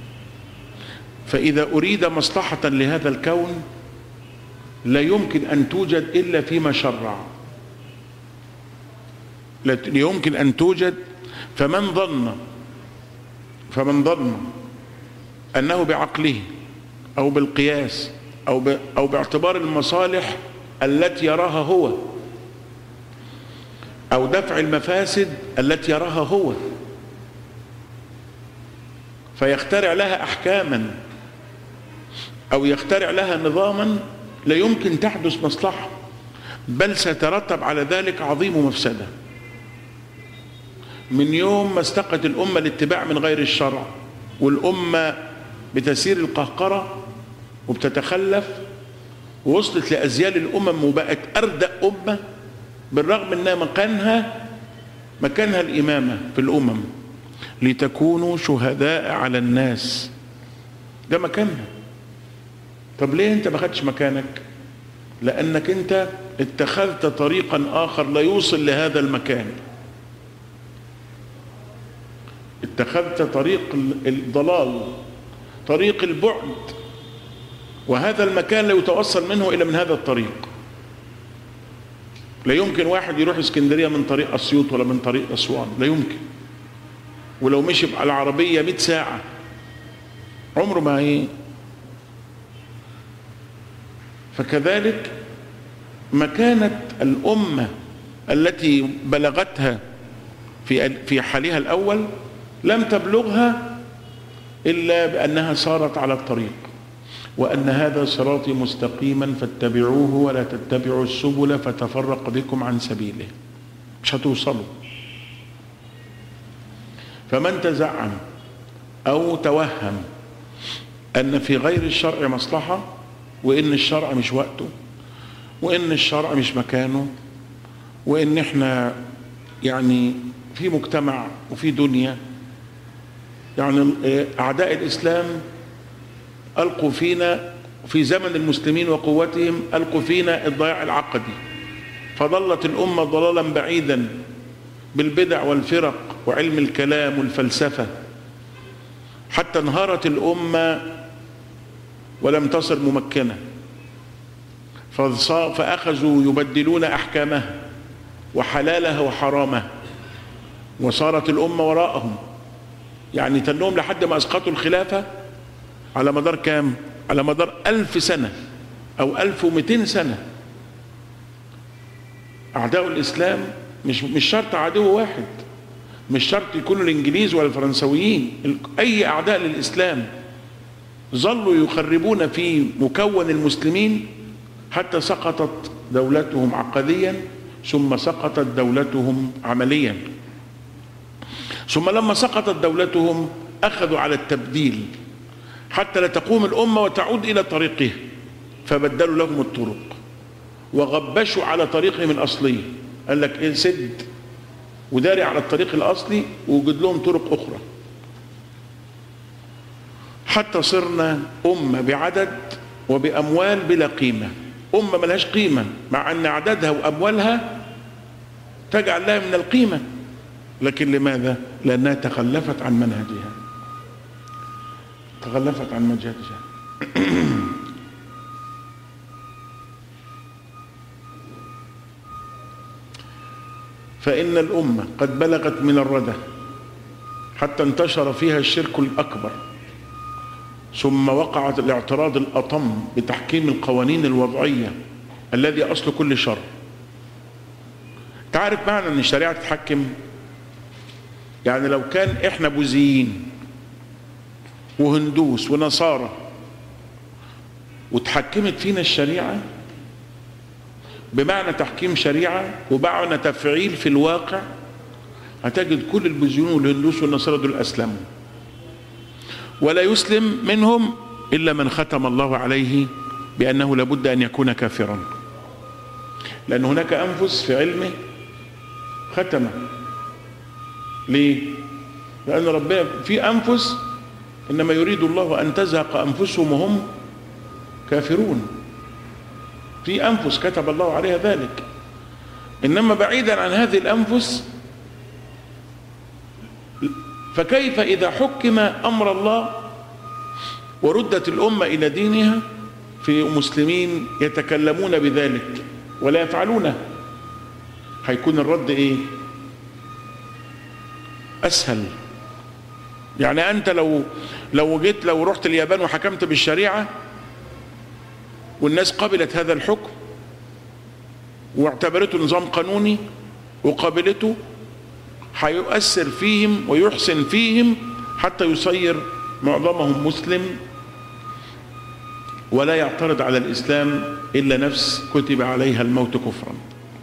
فإذا أريد مصلحة لهذا الكون لا يمكن أن توجد إلا فيما شرع لا يمكن أن توجد فمن ظن فمن ظن أنه بعقله أو بالقياس أو أو باعتبار المصالح التي يراها هو أو دفع المفاسد التي يراها هو فيخترع لها أحكاما أو يخترع لها نظاما لا يمكن تحدث مصلحة بل سيترتب على ذلك عظيم مفسدة من يوم ما استقت الأمة الاتباع من غير الشرع والأمة بتسير القهقرة وبتتخلف ووصلت لأزيال الأمم وبقت أردأ أمة بالرغم أنها مكانها مكانها الإمامة في الأمم لتكونوا شهداء على الناس ده مكانها طب ليه انت ما خدتش مكانك لانك انت اتخذت طريقا اخر لا يوصل لهذا المكان اتخذت طريق الضلال طريق البعد وهذا المكان لا يتوصل منه الا من هذا الطريق لا يمكن واحد يروح اسكندريه من طريق اسيوط ولا من طريق اسوان لا يمكن ولو مشي على العربيه 100 ساعه عمره ما ايه فكذلك مكانة الأمة التي بلغتها في في حالها الأول لم تبلغها إلا بأنها صارت على الطريق وأن هذا صراطي مستقيما فاتبعوه ولا تتبعوا السبل فتفرق بكم عن سبيله مش هتوصلوا فمن تزعم أو توهم أن في غير الشرع مصلحة وإن الشرع مش وقته وإن الشرع مش مكانه وإن إحنا يعني في مجتمع وفي دنيا يعني أعداء الإسلام ألقوا فينا في زمن المسلمين وقوتهم ألقوا فينا الضياع العقدي فظلت الأمة ضلالا بعيدا بالبدع والفرق وعلم الكلام والفلسفة حتى انهارت الأمة ولم تصل ممكنة فأخذوا يبدلون أحكامها وحلالها وحرامها وصارت الأمة وراءهم يعني تنهم لحد ما أسقطوا الخلافة على مدار كام على مدار ألف سنة أو ألف ومئتين سنة أعداء الإسلام مش مش شرط عدو واحد مش شرط يكونوا الإنجليز ولا الفرنسويين أي أعداء للإسلام ظلوا يخربون في مكون المسلمين حتى سقطت دولتهم عقديا ثم سقطت دولتهم عمليا ثم لما سقطت دولتهم أخذوا على التبديل حتى لا تقوم الأمة وتعود إلى طريقها فبدلوا لهم الطرق وغبشوا على طريقهم الأصلي قال لك إيه سد وداري على الطريق الأصلي ووجد لهم طرق أخرى حتى صرنا أمة بعدد وبأموال بلا قيمة أمة ملهاش قيمة مع أن عددها وأموالها تجعل لها من القيمة لكن لماذا؟ لأنها تخلفت عن منهجها تخلفت عن منهجها فإن الأمة قد بلغت من الردى حتى انتشر فيها الشرك الأكبر ثم وقعت الاعتراض الأطم بتحكيم القوانين الوضعية الذي أصل كل شر تعرف معنى أن الشريعة تتحكم يعني لو كان إحنا بوذيين وهندوس ونصارى وتحكمت فينا الشريعة بمعنى تحكيم شريعة وبمعنى تفعيل في الواقع هتجد كل البوذيين والهندوس والنصارى دول أسلموا ولا يسلم منهم إلا من ختم الله عليه بأنه لابد أن يكون كافرا لأن هناك أنفس في علمه ختم ليه؟ لأن ربنا في أنفس إنما يريد الله أن تزهق أنفسهم وهم كافرون في أنفس كتب الله عليها ذلك إنما بعيدا عن هذه الأنفس فكيف إذا حكم أمر الله وردت الأمة إلى دينها في مسلمين يتكلمون بذلك ولا يفعلونه هيكون الرد إيه أسهل يعني أنت لو لو جيت لو رحت اليابان وحكمت بالشريعة والناس قبلت هذا الحكم واعتبرته نظام قانوني وقبلته هيؤثر فيهم ويحسن فيهم حتى يصير معظمهم مسلم ولا يعترض على الإسلام إلا نفس كتب عليها الموت كفرا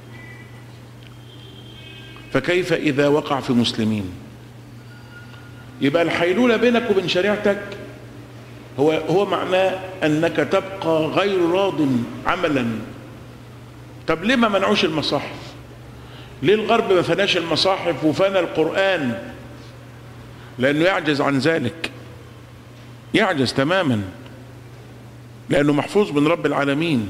فكيف إذا وقع في مسلمين يبقى الحيلولة بينك وبين شريعتك هو هو معناه أنك تبقى غير راض عملا طب ليه ما منعوش المصاحف ليه الغرب ما فناش المصاحف وفنى القرآن لأنه يعجز عن ذلك يعجز تماما لأنه محفوظ من رب العالمين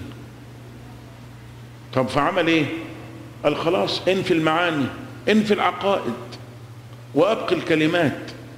طب فعمل ايه قال خلاص انفي المعاني انفي العقائد وابقي الكلمات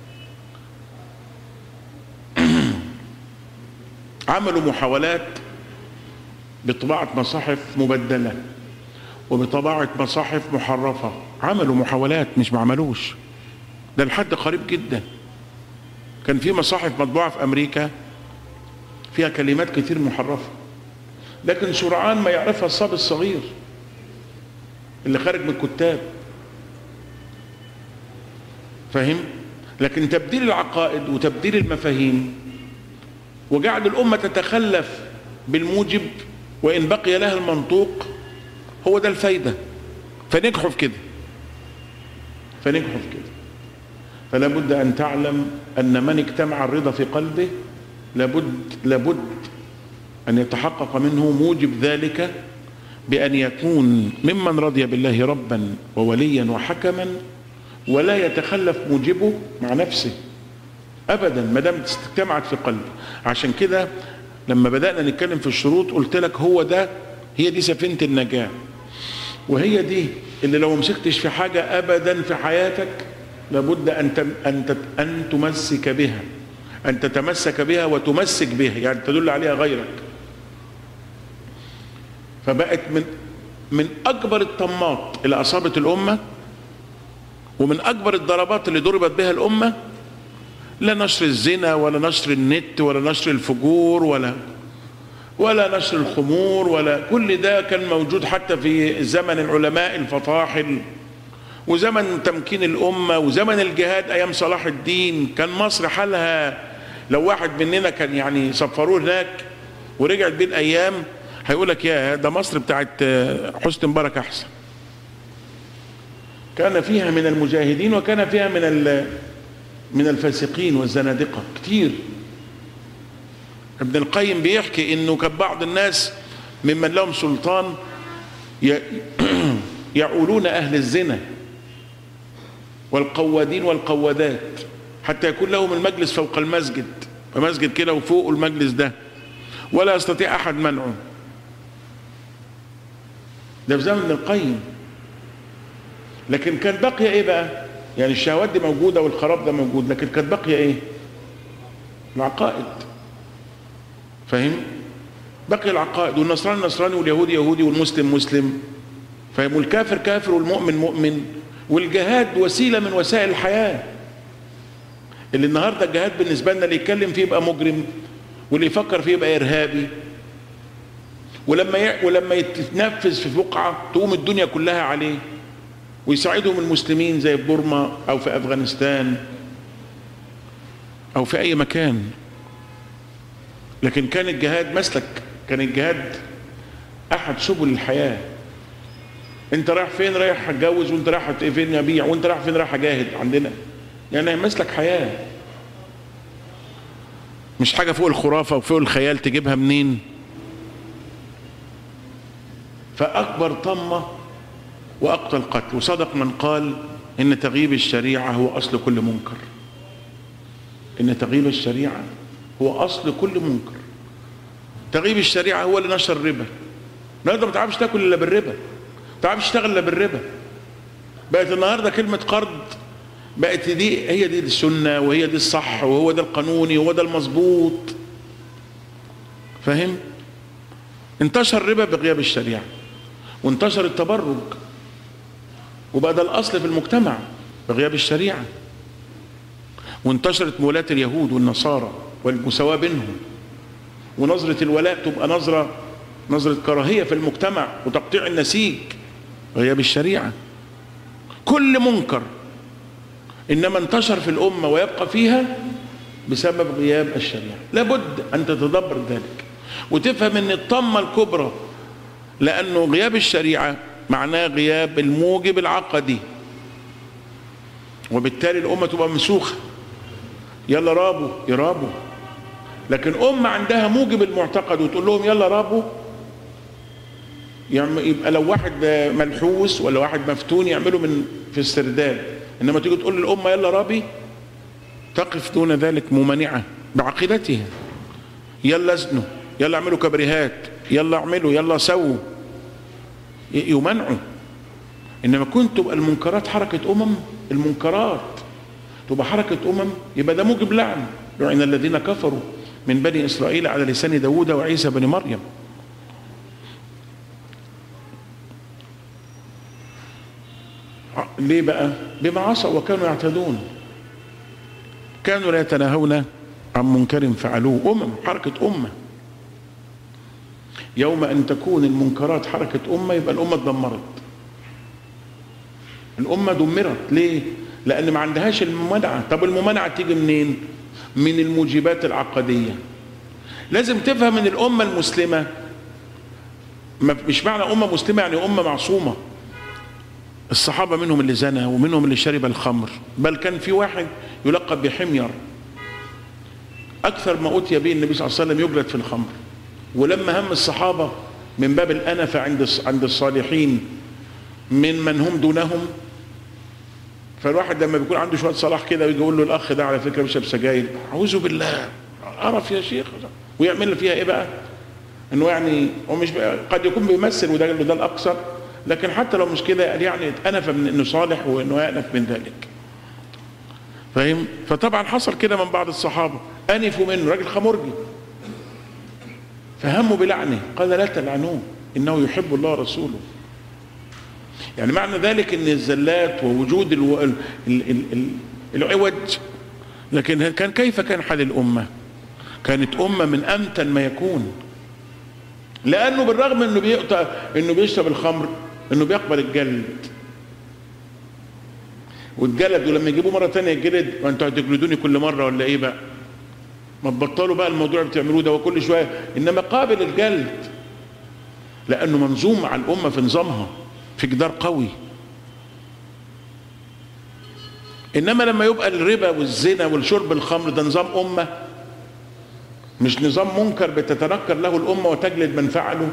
عملوا محاولات بطباعة مصاحف مبدلة وبطباعة مصاحف محرفة عملوا محاولات مش ما عملوش ده لحد قريب جدا كان في مصاحف مطبوعة في أمريكا فيها كلمات كتير محرفة لكن سرعان ما يعرفها الصبي الصغير اللي خارج من الكتاب فاهم لكن تبديل العقائد وتبديل المفاهيم وجعل الأمة تتخلف بالموجب وإن بقي لها المنطوق هو ده الفايدة فنجحوا في كده فنجحوا في كده فلا بد أن تعلم أن من اجتمع الرضا في قلبه لابد لابد أن يتحقق منه موجب ذلك بأن يكون ممن رضي بالله ربا ووليا وحكما ولا يتخلف موجبه مع نفسه ابدا ما دام اجتمعت في قلبه عشان كده لما بدانا نتكلم في الشروط قلت لك هو ده هي دي سفينه النجاه وهي دي اللي لو مسكتش في حاجه ابدا في حياتك لابد ان ان ان تمسك بها ان تتمسك بها وتمسك بها يعني تدل عليها غيرك فبقت من من اكبر الطمات اللي اصابت الامه ومن اكبر الضربات اللي ضربت بها الامه لا نشر الزنا ولا نشر النت ولا نشر الفجور ولا ولا نشر الخمور ولا كل ده كان موجود حتى في زمن العلماء الفطاحل وزمن تمكين الأمة وزمن الجهاد أيام صلاح الدين كان مصر حالها لو واحد مننا كان يعني سفروه هناك ورجعت بيه الأيام هيقول لك يا ده مصر بتاعت حسني مبارك أحسن كان فيها من المجاهدين وكان فيها من من الفاسقين والزنادقة كتير ابن القيم بيحكي انه كان بعض الناس ممن لهم سلطان يعولون اهل الزنا والقوادين والقوادات حتى يكون لهم المجلس فوق المسجد فمسجد كده وفوق المجلس ده ولا يستطيع احد منعه ده في زمن ابن القيم لكن كان بقي ايه بقى يعني الشهوات دي موجوده والخراب ده موجود لكن كانت باقيه ايه العقائد فاهم بقي العقائد والنصراني نصراني واليهودي يهودي والمسلم مسلم فاهم والكافر كافر والمؤمن مؤمن والجهاد وسيله من وسائل الحياه اللي النهارده الجهاد بالنسبه لنا اللي يتكلم فيه يبقى مجرم واللي يفكر فيه يبقى ارهابي ولما ي... ولما يتنفذ في بقعه تقوم الدنيا كلها عليه ويساعدهم المسلمين زي في بورما او في افغانستان او في اي مكان لكن كان الجهاد مسلك كان الجهاد احد سبل الحياه انت رايح فين رايح اتجوز وانت رايح فين ابيع وانت رايح فين رايح اجاهد عندنا يعني مسلك حياه مش حاجه فوق الخرافه وفوق الخيال تجيبها منين فاكبر طمه واقتل القتل وصدق من قال ان تغييب الشريعه هو اصل كل منكر ان تغييب الشريعه هو اصل كل منكر تغييب الشريعه هو اللي نشر الربا النهارده ما تعرفش تاكل الا بالربا ما تعرفش تشتغل الا بالربا بقت النهارده كلمه قرض بقت دي هي دي السنه وهي دي الصح وهو ده القانوني وهو ده المظبوط فاهم انتشر الربا بغياب الشريعه وانتشر التبرج وبقى ده الاصل في المجتمع بغياب الشريعه وانتشرت مولاة اليهود والنصارى والمساواة بينهم ونظرة الولاء تبقى نظرة نظرة كراهية في المجتمع وتقطيع النسيج غياب الشريعة كل منكر إنما انتشر في الأمة ويبقى فيها بسبب غياب الشريعة لابد أن تتدبر ذلك وتفهم أن الطمة الكبرى لأنه غياب الشريعة معناه غياب الموجب العقدي وبالتالي الأمة تبقى مسوخة يلا رابوا يرابوا لكن أمة عندها موجب المعتقد وتقول لهم يلا رابوا يعني يبقى لو واحد ملحوس ولا واحد مفتون يعملوا من في السرداب انما تيجي تقول للامه يلا رابي تقف دون ذلك ممانعه بعقيدتها يلا ازنوا يلا اعملوا كبريهات يلا اعملوا يلا سووا يمنعوا انما كنت تبقى المنكرات حركه امم المنكرات تبقى حركه امم يبقى ده موجب لعن لعن الذين كفروا من بني اسرائيل على لسان داوود وعيسى بن مريم ليه بقى بما عصوا وكانوا يعتدون كانوا لا يتناهون عن منكر فعلوه أمم حركة أمة يوم أن تكون المنكرات حركة أمة يبقى الأمة اتدمرت الأمة دمرت ليه؟ لأن ما عندهاش الممانعة طب الممانعة تيجي منين؟ من الموجبات العقدية لازم تفهم ان الأمة المسلمة مش معنى أمة مسلمة يعني أمة معصومة الصحابة منهم اللي زنى ومنهم اللي شرب الخمر بل كان في واحد يلقب بحمير أكثر ما أوتي به النبي صلى الله عليه وسلم يجلد في الخمر ولما هم الصحابة من باب الأنفة عند عند الصالحين من من هم دونهم فالواحد لما بيكون عنده شويه صلاح كده ويجي يقول له الاخ ده على فكره بيشرب سجاير اعوذ بالله قرف يا شيخ ويعمل فيها ايه بقى؟ انه يعني هو مش بقى قد يكون بيمثل وده ده الاكثر لكن حتى لو مش كده يعني اتأنف من انه صالح وانه يأنف من ذلك. فاهم؟ فطبعا حصل كده من بعض الصحابه انفوا منه راجل خمرجي فهموا بلعنه قال لا تلعنوه انه يحب الله ورسوله يعني معنى ذلك ان الزلات ووجود الو... ال... ال... ال... العوج لكن كان كيف كان حال الامه كانت امه من امتن ما يكون لانه بالرغم انه بيقطع انه بيشرب الخمر انه بيقبل الجلد واتجلد ولما يجيبوه مره ثانيه يتجلد وانتوا هتجلدوني كل مره ولا ايه بقى ما تبطلوا بقى الموضوع اللي بتعملوه ده وكل شويه انما قابل الجلد لانه منظوم مع الامه في نظامها في جدار قوي انما لما يبقى الربا والزنا والشرب الخمر ده نظام امه مش نظام منكر بتتنكر له الامه وتجلد من فعله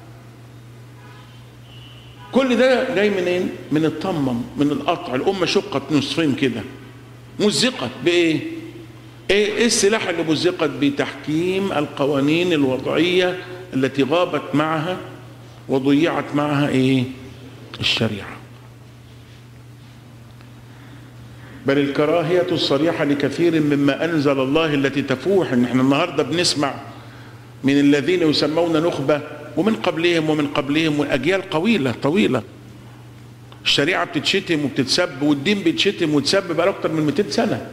كل ده جاي منين من الطمم من القطع الامه شقت نصفين كده مزقت بايه ايه السلاح اللي مزقت بتحكيم القوانين الوضعيه التي غابت معها وضيعت معها ايه الشريعة بل الكراهية الصريحة لكثير مما أنزل الله التي تفوح إن احنا النهاردة بنسمع من الذين يسمون نخبة ومن قبلهم ومن قبلهم والأجيال طويلة طويلة الشريعة بتتشتم وبتتسب والدين بيتشتم وتسب بقى أكتر من 200 سنة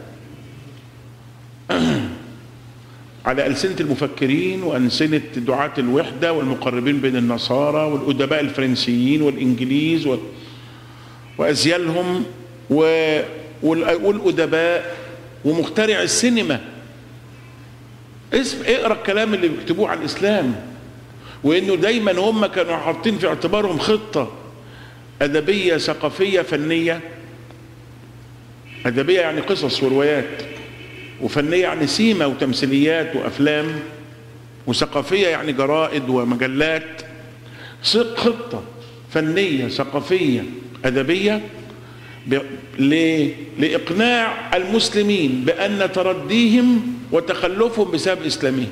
على ألسنة المفكرين وألسنة دعاة الوحدة والمقربين بين النصارى والأدباء الفرنسيين والإنجليز و... وأزيالهم و... والأدباء ومخترع السينما اسم اقرا الكلام اللي بيكتبوه على الإسلام وإنه دايما هم كانوا حاطين في اعتبارهم خطة أدبية ثقافية فنية أدبية يعني قصص وروايات وفنية يعني سيما وتمثيليات وأفلام وثقافية يعني جرائد ومجلات خطة فنية ثقافية أدبية ب... ل... لإقناع المسلمين بأن ترديهم وتخلفهم بسبب إسلامهم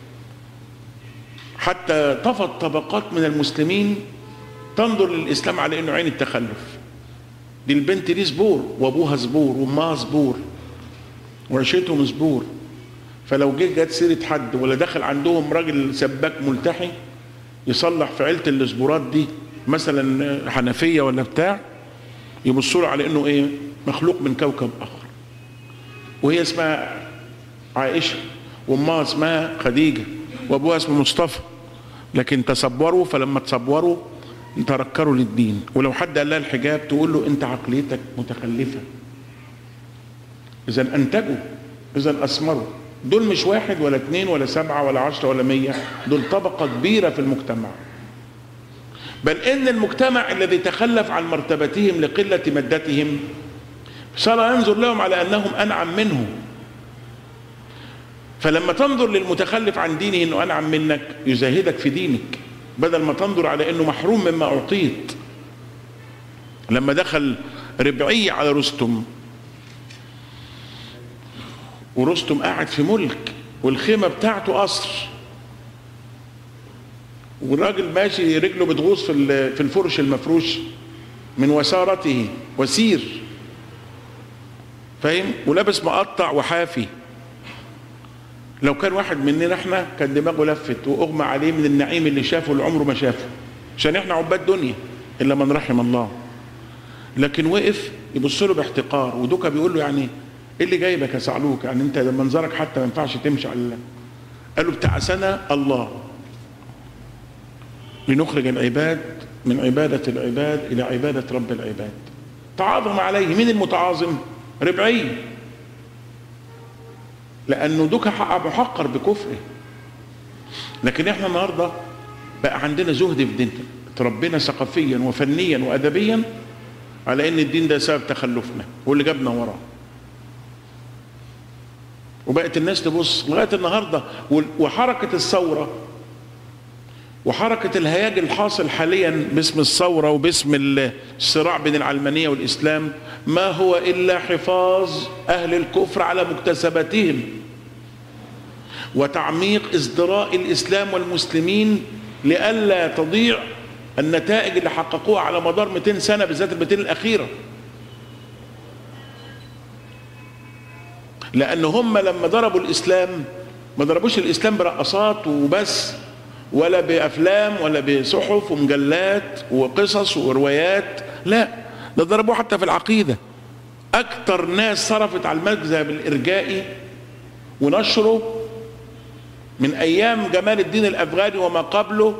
حتى طفت طبقات من المسلمين تنظر للإسلام على أنه عين التخلف دي البنت دي زبور وأبوها زبور وأمها زبور وعيشتهم زبور فلو جه جت سيره حد ولا دخل عندهم راجل سباك ملتحي يصلح في عيله الزبورات دي مثلا حنفيه ولا بتاع يبصوا له على انه ايه مخلوق من كوكب اخر وهي اسمها عائشه وامها اسمها خديجه وابوها اسمه مصطفى لكن تصبروا فلما تصبروا تركروا للدين ولو حد قال لها الحجاب تقول له انت عقليتك متخلفه اذا انتجوا اذا اثمروا دول مش واحد ولا اثنين ولا سبعة ولا عشرة ولا مية دول طبقة كبيرة في المجتمع بل ان المجتمع الذي تخلف عن مرتبتهم لقلة مادتهم صار ينظر لهم على انهم انعم منه فلما تنظر للمتخلف عن دينه انه انعم منك يزاهدك في دينك بدل ما تنظر على انه محروم مما اعطيت لما دخل ربعي على رستم ورستم قاعد في ملك والخيمه بتاعته قصر والراجل ماشي رجله بتغوص في في الفرش المفروش من وسارته وسير فاهم ولابس مقطع وحافي لو كان واحد مننا احنا كان دماغه لفت واغمى عليه من النعيم اللي شافه اللي عمره ما شافه عشان احنا عباد دنيا الا من رحم الله لكن وقف يبص له باحتقار ودوكا بيقول له يعني ايه اللي جايبك يا صعلوك يعني انت منظرك حتى ما ينفعش تمشي على الله قال له ابتعثنا الله لنخرج العباد من عبادة العباد إلى عبادة رب العباد تعاظم عليه مين المتعاظم ربعي لأنه دوك محقر بكفره لكن احنا النهاردة بقى عندنا زهد في ديننا تربينا ثقافيا وفنيا وأدبيا على ان الدين ده سبب تخلفنا واللي جابنا وراه وبقت الناس تبص لغايه النهارده وحركه الثوره وحركه الهياج الحاصل حاليا باسم الثوره وباسم الصراع بين العلمانيه والاسلام ما هو الا حفاظ اهل الكفر على مكتسباتهم وتعميق ازدراء الاسلام والمسلمين لئلا تضيع النتائج اللي حققوها على مدار 200 سنه بالذات ال 200 الاخيره لان هم لما ضربوا الاسلام ما ضربوش الاسلام برقصات وبس ولا بافلام ولا بصحف ومجلات وقصص وروايات لا ده ضربوه حتى في العقيده اكتر ناس صرفت على المذهب الارجائي ونشره من ايام جمال الدين الافغاني وما قبله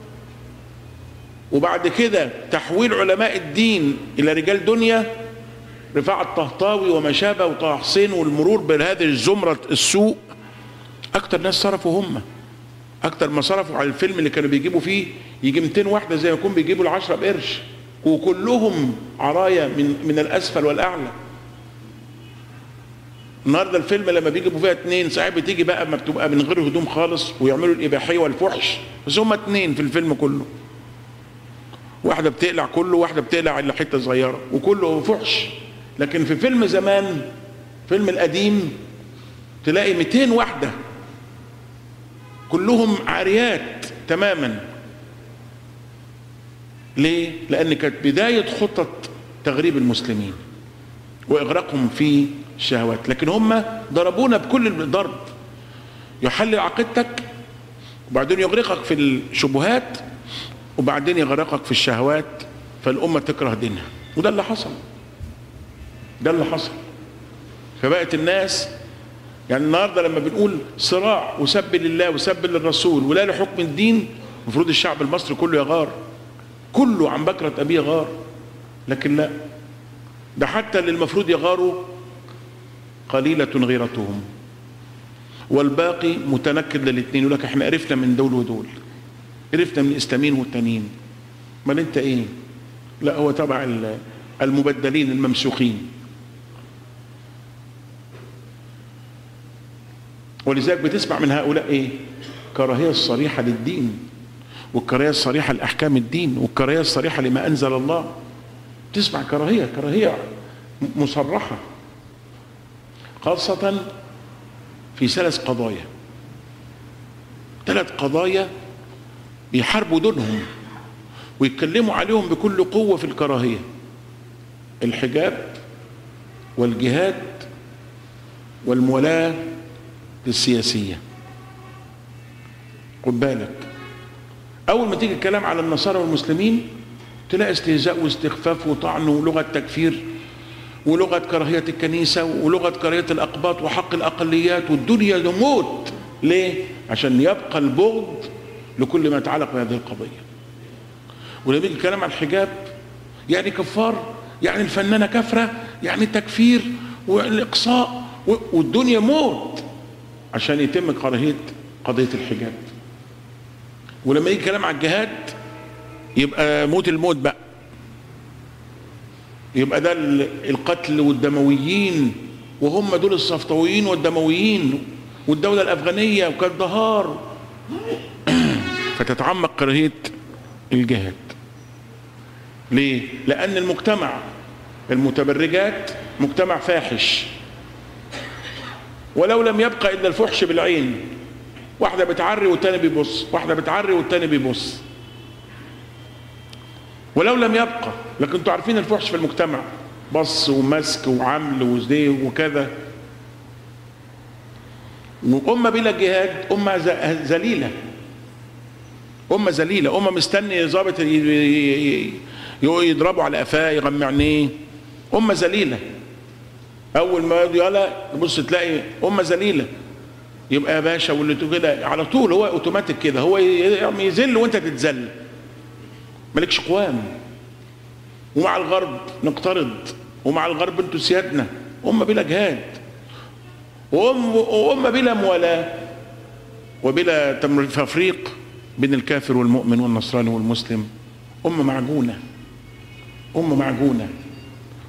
وبعد كده تحويل علماء الدين الى رجال دنيا رفاعة الطهطاوي وما شابه وطه حسين والمرور بهذه الزمرة السوء أكتر ناس صرفوا هم أكتر ما صرفوا على الفيلم اللي كانوا بيجيبوا فيه يجي 200 واحدة زي ما يكون بيجيبوا العشرة بقرش وكلهم عرايا من من الأسفل والأعلى النهارده الفيلم لما بيجيبوا فيها اتنين ساعات بتيجي بقى ما بتبقى من غير هدوم خالص ويعملوا الإباحية والفحش بس هم اتنين في الفيلم كله واحدة بتقلع كله واحدة بتقلع إلا حتة صغيرة وكله فحش لكن في فيلم زمان فيلم القديم تلاقي 200 واحدة كلهم عاريات تماما ليه؟ لأن كانت بداية خطة تغريب المسلمين وإغراقهم في الشهوات لكن هم ضربونا بكل الضرب يحلل عقيدتك وبعدين يغرقك في الشبهات وبعدين يغرقك في الشهوات فالأمة تكره دينها وده اللي حصل ده اللي حصل فبقت الناس يعني النهارده لما بنقول صراع وسب لله وسب للرسول ولا لحكم الدين المفروض الشعب المصري كله يغار كله عن بكرة أبيه غار لكن لا ده حتى اللي المفروض يغاروا قليلة غيرتهم والباقي متنكر للاثنين يقول لك احنا عرفنا من دول ودول عرفنا من الاسلاميين والتانيين امال انت ايه؟ لا هو تبع المبدلين الممسوخين ولذلك بتسمع من هؤلاء ايه كراهيه الصريحه للدين والكراهيه الصريحه لاحكام الدين والكراهيه الصريحه لما انزل الله تسمع كراهيه كراهيه مصرحه خاصه في ثلاث قضايا ثلاث قضايا بيحاربوا دونهم ويتكلموا عليهم بكل قوه في الكراهيه الحجاب والجهاد والموالاه السياسية خد بالك أول ما تيجي الكلام على النصارى والمسلمين تلاقي استهزاء واستخفاف وطعن ولغة تكفير ولغة كراهية الكنيسة ولغة كراهية الأقباط وحق الأقليات والدنيا تموت ليه؟ عشان يبقى البغض لكل ما يتعلق بهذه القضية ولما يجي الكلام عن الحجاب يعني كفار يعني الفنانة كفرة يعني تكفير والإقصاء والدنيا موت عشان يتم كراهيه قضيه الحجاب ولما يجي كلام على الجهاد يبقى موت الموت بقى يبقى ده القتل والدمويين وهم دول الصفطويين والدمويين والدولة الأفغانية وكالدهار فتتعمق كراهية الجهاد ليه؟ لأن المجتمع المتبرجات مجتمع فاحش ولو لم يبقى الا الفحش بالعين واحده بتعري والتاني بيبص واحده بتعري والتاني بيبص ولو لم يبقى لكن انتوا عارفين الفحش في المجتمع بص ومسك وعمل وزي وكذا وأمة بلا جهاد أمة ذليلة أمة ذليلة أمة مستني ظابط يضربوا على قفاه يغمي عينيه أمة ذليلة اول ما يلا تبص تلاقي امه ذليله يبقى يا باشا واللي كده على طول هو اوتوماتيك كده هو يذل وانت تتذل مالكش قوام ومع الغرب نقترض ومع الغرب انتوا سيادنا امه بلا جهاد وأم وأمة بلا موالاة وبلا تفريق بين الكافر والمؤمن والنصراني والمسلم أمة معجونة أمة معجونة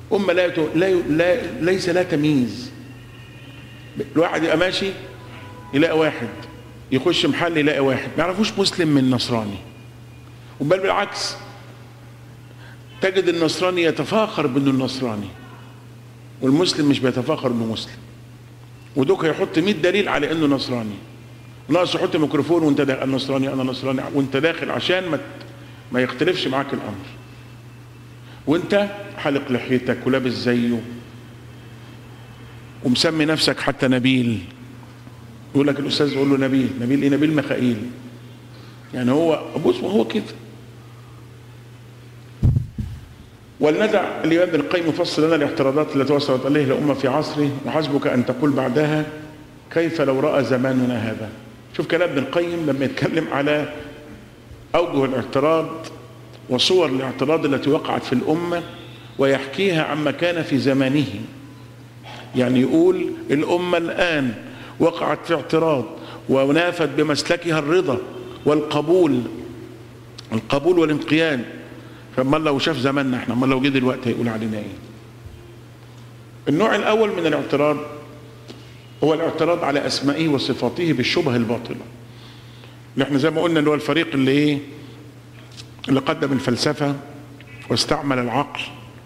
أمة لا, لا, لا ليس لا تمييز الواحد يبقى ماشي يلاقي واحد يخش محل يلاقي واحد ما يعرفوش مسلم من نصراني وبل بالعكس تجد النصراني يتفاخر بانه النصراني والمسلم مش بيتفاخر انه مسلم ودوك هيحط 100 دليل على انه نصراني ناقص يحط ميكروفون وانت داخل نصراني انا نصراني وانت داخل عشان ما ما يختلفش معاك الامر وانت حلق لحيتك ولابس زيه ومسمي نفسك حتى نبيل يقول لك الاستاذ يقول له نبيل نبيل ايه نبيل ميخائيل يعني هو بص هو كده ولندع الامام ابن القيم يفصل لنا الاعتراضات التي وصلت اليه الامه في عصره وحسبك ان تقول بعدها كيف لو راى زماننا هذا شوف كلام ابن القيم لما يتكلم على اوجه الاعتراض وصور الاعتراض التي وقعت في الامه ويحكيها عما كان في زمانه يعني يقول الامه الان وقعت في اعتراض ونافت بمسلكها الرضا والقبول القبول والانقياد فما لو شاف زماننا احنا ما لو جه دلوقتي هيقول علينا ايه النوع الاول من الاعتراض هو الاعتراض على اسمائه وصفاته بالشبه الباطله اللي احنا زي ما قلنا اللي هو الفريق اللي ايه اللي قدم الفلسفه واستعمل العقل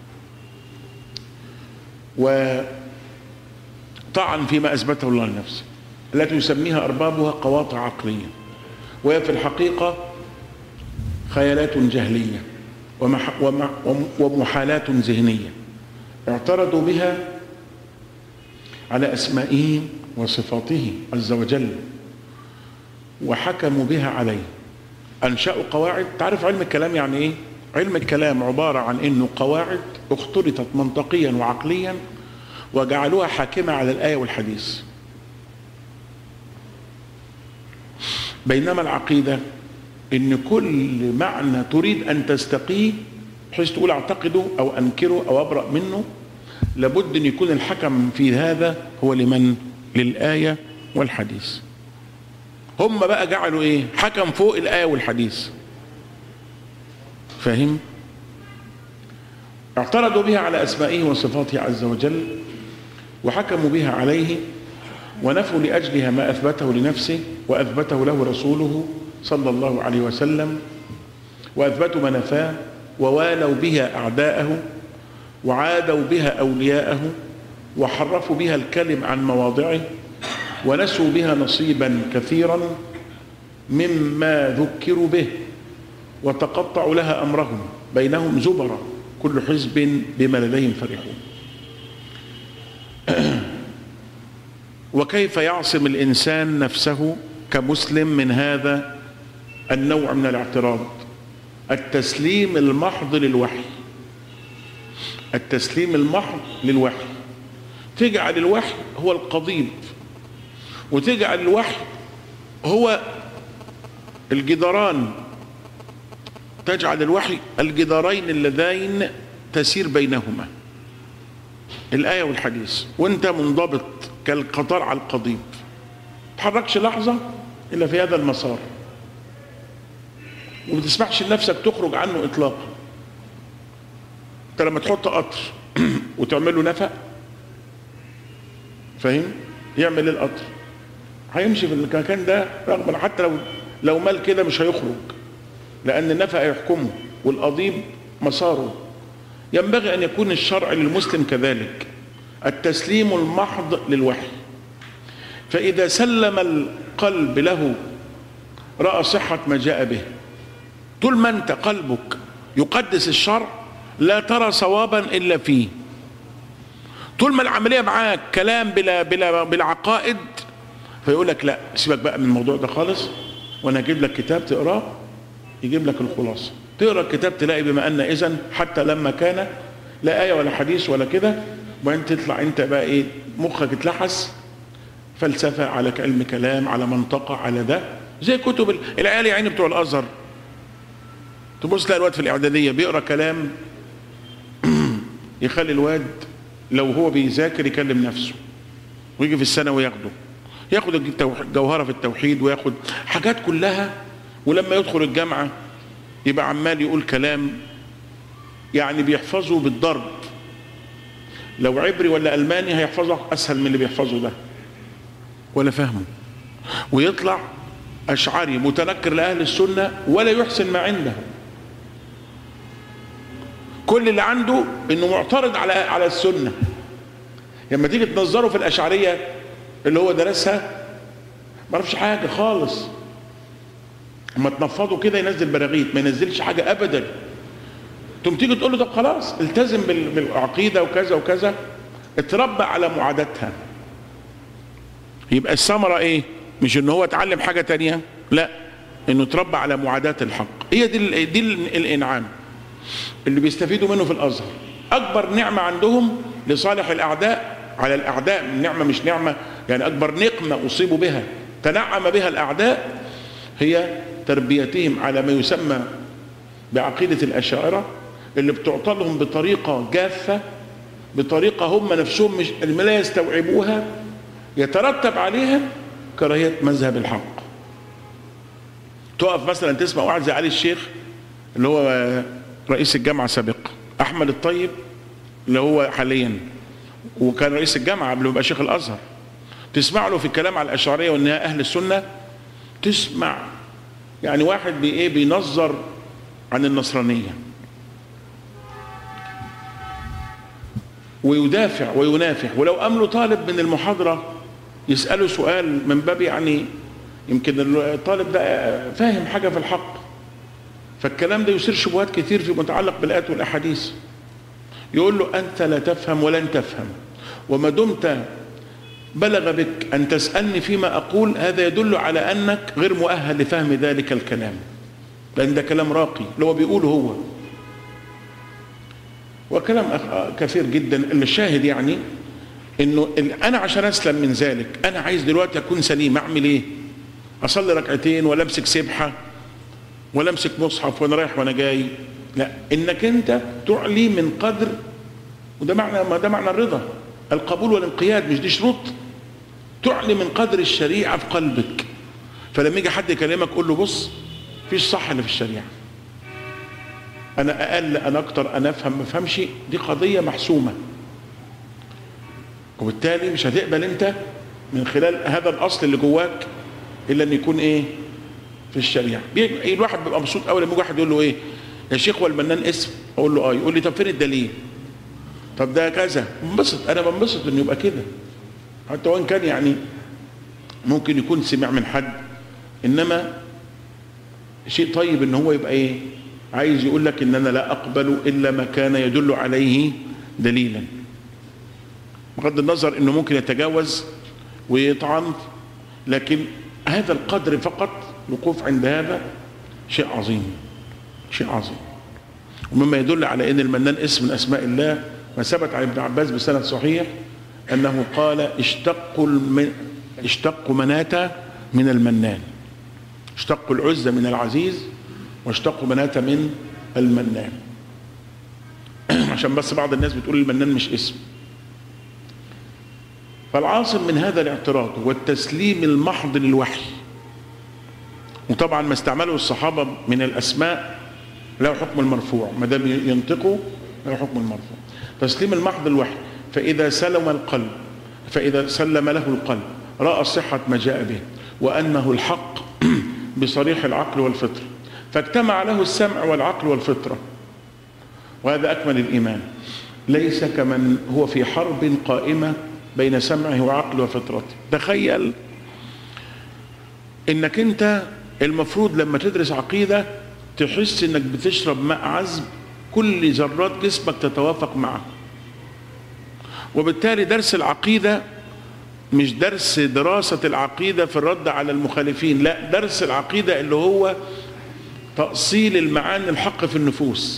وطعن فيما اثبته الله لنفسه التي يسميها اربابها قواطع عقليه وهي في الحقيقه خيالات جهليه ومح ومحالات ذهنيه اعترضوا بها على اسمائه وصفاته عز وجل وحكموا بها عليه انشأوا قواعد تعرف علم الكلام يعني ايه علم الكلام عبارة عن انه قواعد اختلطت منطقيا وعقليا وجعلوها حاكمة على الآية والحديث بينما العقيدة ان كل معنى تريد ان تستقيه بحيث تقول اعتقده او انكره او ابرأ منه لابد ان يكون الحكم في هذا هو لمن للآية والحديث هم بقى جعلوا ايه حكم فوق الآية والحديث فاهم اعترضوا بها على أسمائه وصفاته عز وجل وحكموا بها عليه ونفوا لأجلها ما أثبته لنفسه وأثبته له رسوله صلى الله عليه وسلم وأثبتوا ما نفاه ووالوا بها أعداءه وعادوا بها أولياءه وحرفوا بها الكلم عن مواضعه ونسوا بها نصيبا كثيرا مما ذكروا به وتقطعوا لها أمرهم بينهم زبرا كل حزب بما لديهم فرحون وكيف يعصم الإنسان نفسه كمسلم من هذا النوع من الاعتراض التسليم المحض للوحي التسليم المحض للوحي تجعل الوحي هو القضيب وتجعل الوحي هو الجدران تجعل الوحي الجدارين اللذين تسير بينهما الآية والحديث وانت منضبط كالقطار على القضيب تحركش لحظة إلا في هذا المسار وما تسمحش لنفسك تخرج عنه إطلاقا انت لما تحط قطر وتعمل له نفق فاهم يعمل ايه القطر هيمشي في المكان ده رغم حتى لو لو مال كده مش هيخرج لأن النفق يحكمه والقضيب مساره ينبغي أن يكون الشرع للمسلم كذلك التسليم المحض للوحي فإذا سلم القلب له رأى صحة ما جاء به طول ما أنت قلبك يقدس الشرع لا ترى صوابا إلا فيه طول ما العملية معاك كلام بلا بلا بلا عقائد فيقول لك لا سيبك بقى من الموضوع ده خالص وانا اجيب لك كتاب تقراه يجيب لك الخلاصه تقرا الكتاب تلاقي بما ان اذا حتى لما كان لا ايه ولا حديث ولا كده وبعدين تطلع انت بقى ايه مخك اتلحس فلسفه على علم كلام على منطقه على ده زي كتب العيال يا عيني بتوع الازهر تبص تلاقي الواد في الاعداديه بيقرا كلام يخلي الواد لو هو بيذاكر يكلم نفسه ويجي في الثانوي ياخده ياخد الجوهره في التوحيد وياخد حاجات كلها ولما يدخل الجامعه يبقى عمال يقول كلام يعني بيحفظه بالضرب لو عبري ولا ألماني هيحفظه أسهل من اللي بيحفظه ده ولا فهمه ويطلع أشعري متنكر لأهل السنة ولا يحسن ما عنده كل اللي عنده انه معترض على على السنه لما تيجي تنظره في الاشعريه اللي هو درسها ما عرفش حاجه خالص اما تنفضه كده ينزل براغيث ما ينزلش حاجه ابدا تقوم تيجي تقول له طب خلاص التزم بال- بالعقيده وكذا وكذا اتربى على معاداتها يبقى الثمره ايه مش ان هو اتعلم حاجه تانية لا انه اتربى على معاداه الحق هي دي ال- دي ال- الانعام اللي بيستفيدوا منه في الازهر اكبر نعمه عندهم لصالح الاعداء على الاعداء نعمه مش نعمه يعني اكبر نقمه اصيبوا بها تنعم بها الاعداء هي تربيتهم على ما يسمى بعقيده الاشاعره اللي بتعطى لهم بطريقه جافه بطريقه هم نفسهم مش اللي لا يستوعبوها يترتب عليها كراهيه مذهب الحق تقف مثلا تسمع واحد زي علي الشيخ اللي هو رئيس الجامعه سابقا احمد الطيب اللي هو حاليا وكان رئيس الجامعه قبل ما يبقى شيخ الازهر تسمع له في الكلام على الاشعريه وانها اهل السنه تسمع يعني واحد بي ايه بينظر عن النصرانيه ويدافع وينافح ولو امله طالب من المحاضره يساله سؤال من باب يعني يمكن الطالب ده فاهم حاجه في الحق فالكلام ده يثير شبهات كتير في متعلق بالايات والاحاديث يقول له انت لا تفهم ولن تفهم وما دمت بلغ بك ان تسالني فيما اقول هذا يدل على انك غير مؤهل لفهم ذلك الكلام لان ده كلام راقي اللي هو بيقوله هو وكلام أخ- كثير جدا الشاهد يعني انه ال- انا عشان اسلم من ذلك انا عايز دلوقتي اكون سليم اعمل ايه اصلي ركعتين ولا امسك سبحه ولا امسك مصحف وانا رايح وانا جاي لا انك انت تعلي من قدر وده معنى ما ده معنى الرضا القبول والانقياد مش دي شروط تعلي من قدر الشريعه في قلبك فلما يجي حد يكلمك قول له بص فيش صح اللي في الشريعه انا اقل انا اكتر انا افهم ما افهمش دي قضيه محسومه وبالتالي مش هتقبل انت من خلال هذا الاصل اللي جواك الا ان يكون ايه في الشريعه بي- الواحد بيبقى مبسوط قوي لما يجي واحد يقول له ايه يا شيخ والمنان اسم اقول له اه يقول لي طب فين الدليل طب ده كذا بنبسط انا بنبسط انه يبقى كده حتى وان كان يعني ممكن يكون سمع من حد انما شيء طيب ان هو يبقى ايه عايز يقول لك ان انا لا اقبل الا ما كان يدل عليه دليلا بغض النظر انه ممكن يتجاوز ويطعن لكن هذا القدر فقط الوقوف عند هذا شيء عظيم شيء عظيم ومما يدل على ان المنان اسم من اسماء الله ما ثبت عن ابن عباس بسند صحيح انه قال اشتقوا الم... اشتقوا مناة من المنان اشتقوا العزة من العزيز واشتقوا مناة من المنان عشان بس بعض الناس بتقول المنان مش اسم فالعاصم من هذا الاعتراض والتسليم المحض للوحي وطبعا ما استعمله الصحابه من الاسماء له حكم المرفوع ما دام ينطقوا له حكم المرفوع تسليم المحض للوحي فاذا سلم القلب فاذا سلم له القلب راى صحه ما جاء به وانه الحق بصريح العقل والفطره فاجتمع له السمع والعقل والفطره وهذا اكمل الايمان ليس كمن هو في حرب قائمه بين سمعه وعقله وفطرته تخيل انك انت المفروض لما تدرس عقيده تحس انك بتشرب ماء عذب كل ذرات جسمك تتوافق معه وبالتالي درس العقيده مش درس دراسه العقيده في الرد على المخالفين لا درس العقيده اللي هو تاصيل المعاني الحق في النفوس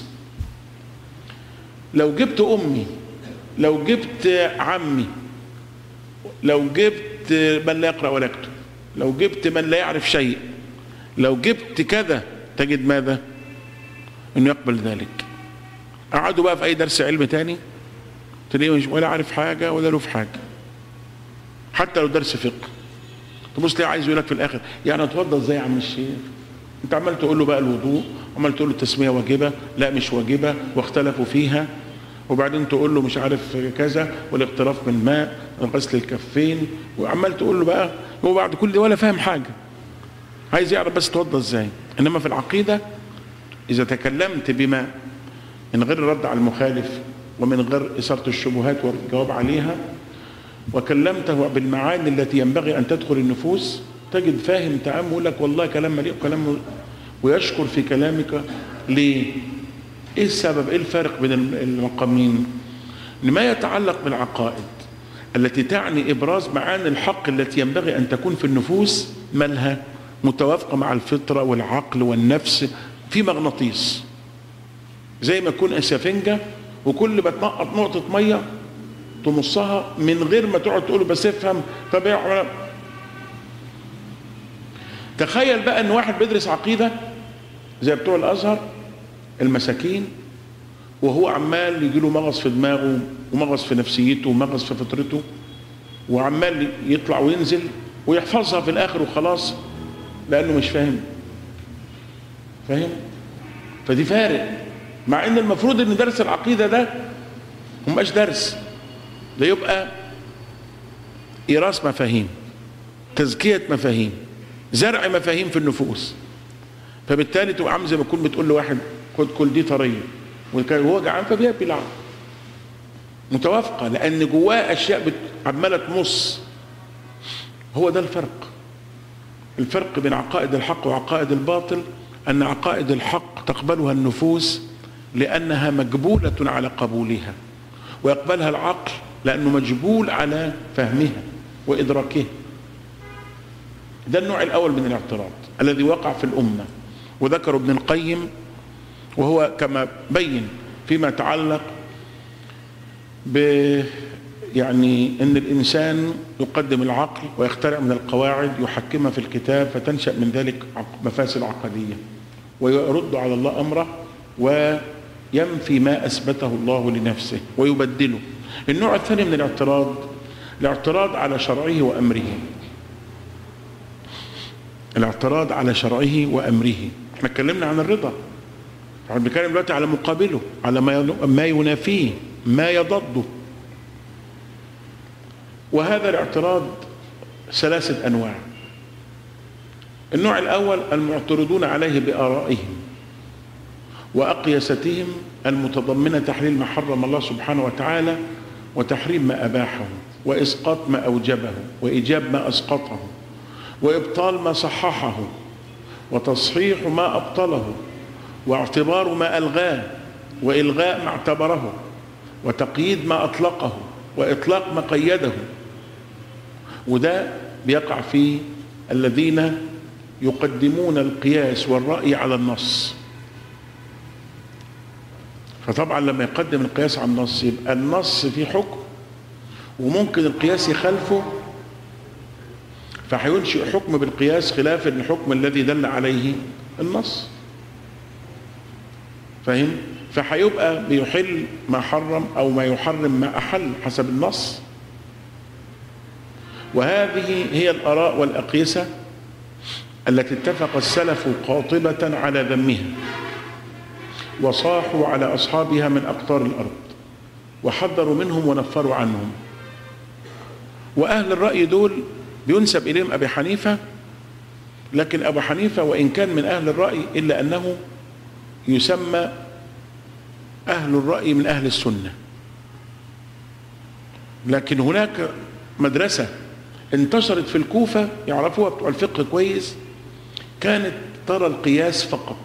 لو جبت امي لو جبت عمي لو جبت من لا يقرا ولا يكتب لو جبت من لا يعرف شيء لو جبت كذا تجد ماذا انه يقبل ذلك قعدوا بقى في اي درس علم تاني تلاقيه مش ولا عارف حاجه ولا له في حاجه حتى لو درس فقه تبص تلاقيه عايز يقول لك في الاخر يعني اتوضى ازاي يا عم الشيخ انت عمال تقول له بقى الوضوء عمال تقول له التسميه واجبه لا مش واجبه واختلفوا فيها وبعدين تقول له مش عارف كذا والاقتراف من الماء غسل الكفين وعمال تقول له بقى هو بعد كل ده ولا فاهم حاجه عايز يعرف بس توضى ازاي انما في العقيده اذا تكلمت بما من غير الرد على المخالف ومن غير اثاره الشبهات والجواب عليها وكلمته بالمعاني التي ينبغي ان تدخل النفوس تجد فاهم تمام يقول لك والله كلام مليء كلام ويشكر في كلامك ليه؟ ايه السبب؟ ايه الفرق بين المقامين؟ ان ما يتعلق بالعقائد التي تعني ابراز معاني الحق التي ينبغي ان تكون في النفوس مالها متوافقه مع الفطره والعقل والنفس في مغناطيس زي ما تكون اسفنجه وكل ما تنقط نقطه ميه تمصها من غير ما تقعد تقول بس افهم طب تخيل بقى ان واحد بيدرس عقيده زي بتوع الازهر المساكين وهو عمال يجي له مغص في دماغه ومغص في نفسيته ومغص في فطرته وعمال يطلع وينزل ويحفظها في الاخر وخلاص لانه مش فاهم فاهم فدي فارق مع ان المفروض ان درس العقيده ده مبقاش درس ده يبقى ايراث مفاهيم تزكيه مفاهيم زرع مفاهيم في النفوس فبالتالي تبقى عامل زي ما تكون بتقول لواحد خد كل دي طريه وهو جعان فبيبلع متوافقه لان جواه اشياء عماله تمص هو ده الفرق الفرق بين عقائد الحق وعقائد الباطل ان عقائد الحق تقبلها النفوس لانها مجبوله على قبولها ويقبلها العقل لانه مجبول على فهمها وادراكها ده النوع الاول من الاعتراض الذي وقع في الامه وذكر ابن القيم وهو كما بين فيما يتعلق ب يعني ان الانسان يقدم العقل ويخترع من القواعد يحكمها في الكتاب فتنشا من ذلك مفاسد عقديه ويرد على الله امره وينفي ما اثبته الله لنفسه ويبدله النوع الثاني من الاعتراض الاعتراض على شرعه وامره الاعتراض على شرعه وامره احنا اتكلمنا عن الرضا احنا بنتكلم دلوقتي على مقابله على ما ما ينافيه ما يضده وهذا الاعتراض ثلاثة أنواع النوع الأول المعترضون عليه بآرائهم وأقيستهم المتضمنة تحليل ما حرم الله سبحانه وتعالى وتحريم ما أباحه وإسقاط ما أوجبه وإيجاب ما أسقطه وإبطال ما صححه وتصحيح ما أبطله واعتبار ما ألغاه وإلغاء ما اعتبره وتقييد ما أطلقه وإطلاق ما قيده وده بيقع في الذين يقدمون القياس والرأي على النص فطبعا لما يقدم القياس على النص يبقى النص فيه حكم وممكن القياس يخالفه فهينشئ حكم بالقياس خلاف الحكم الذي دل عليه النص فاهم فهيبقى بيحل ما حرم او ما يحرم ما احل حسب النص وهذه هي الاراء والاقيسه التي اتفق السلف قاطبه على ذمها وصاحوا على اصحابها من اقطار الارض وحذروا منهم ونفروا عنهم واهل الراي دول بينسب اليهم ابي حنيفه لكن ابو حنيفه وان كان من اهل الراي الا انه يسمى اهل الراي من اهل السنه لكن هناك مدرسه انتشرت في الكوفه يعرفوها بتوع الفقه كويس كانت ترى القياس فقط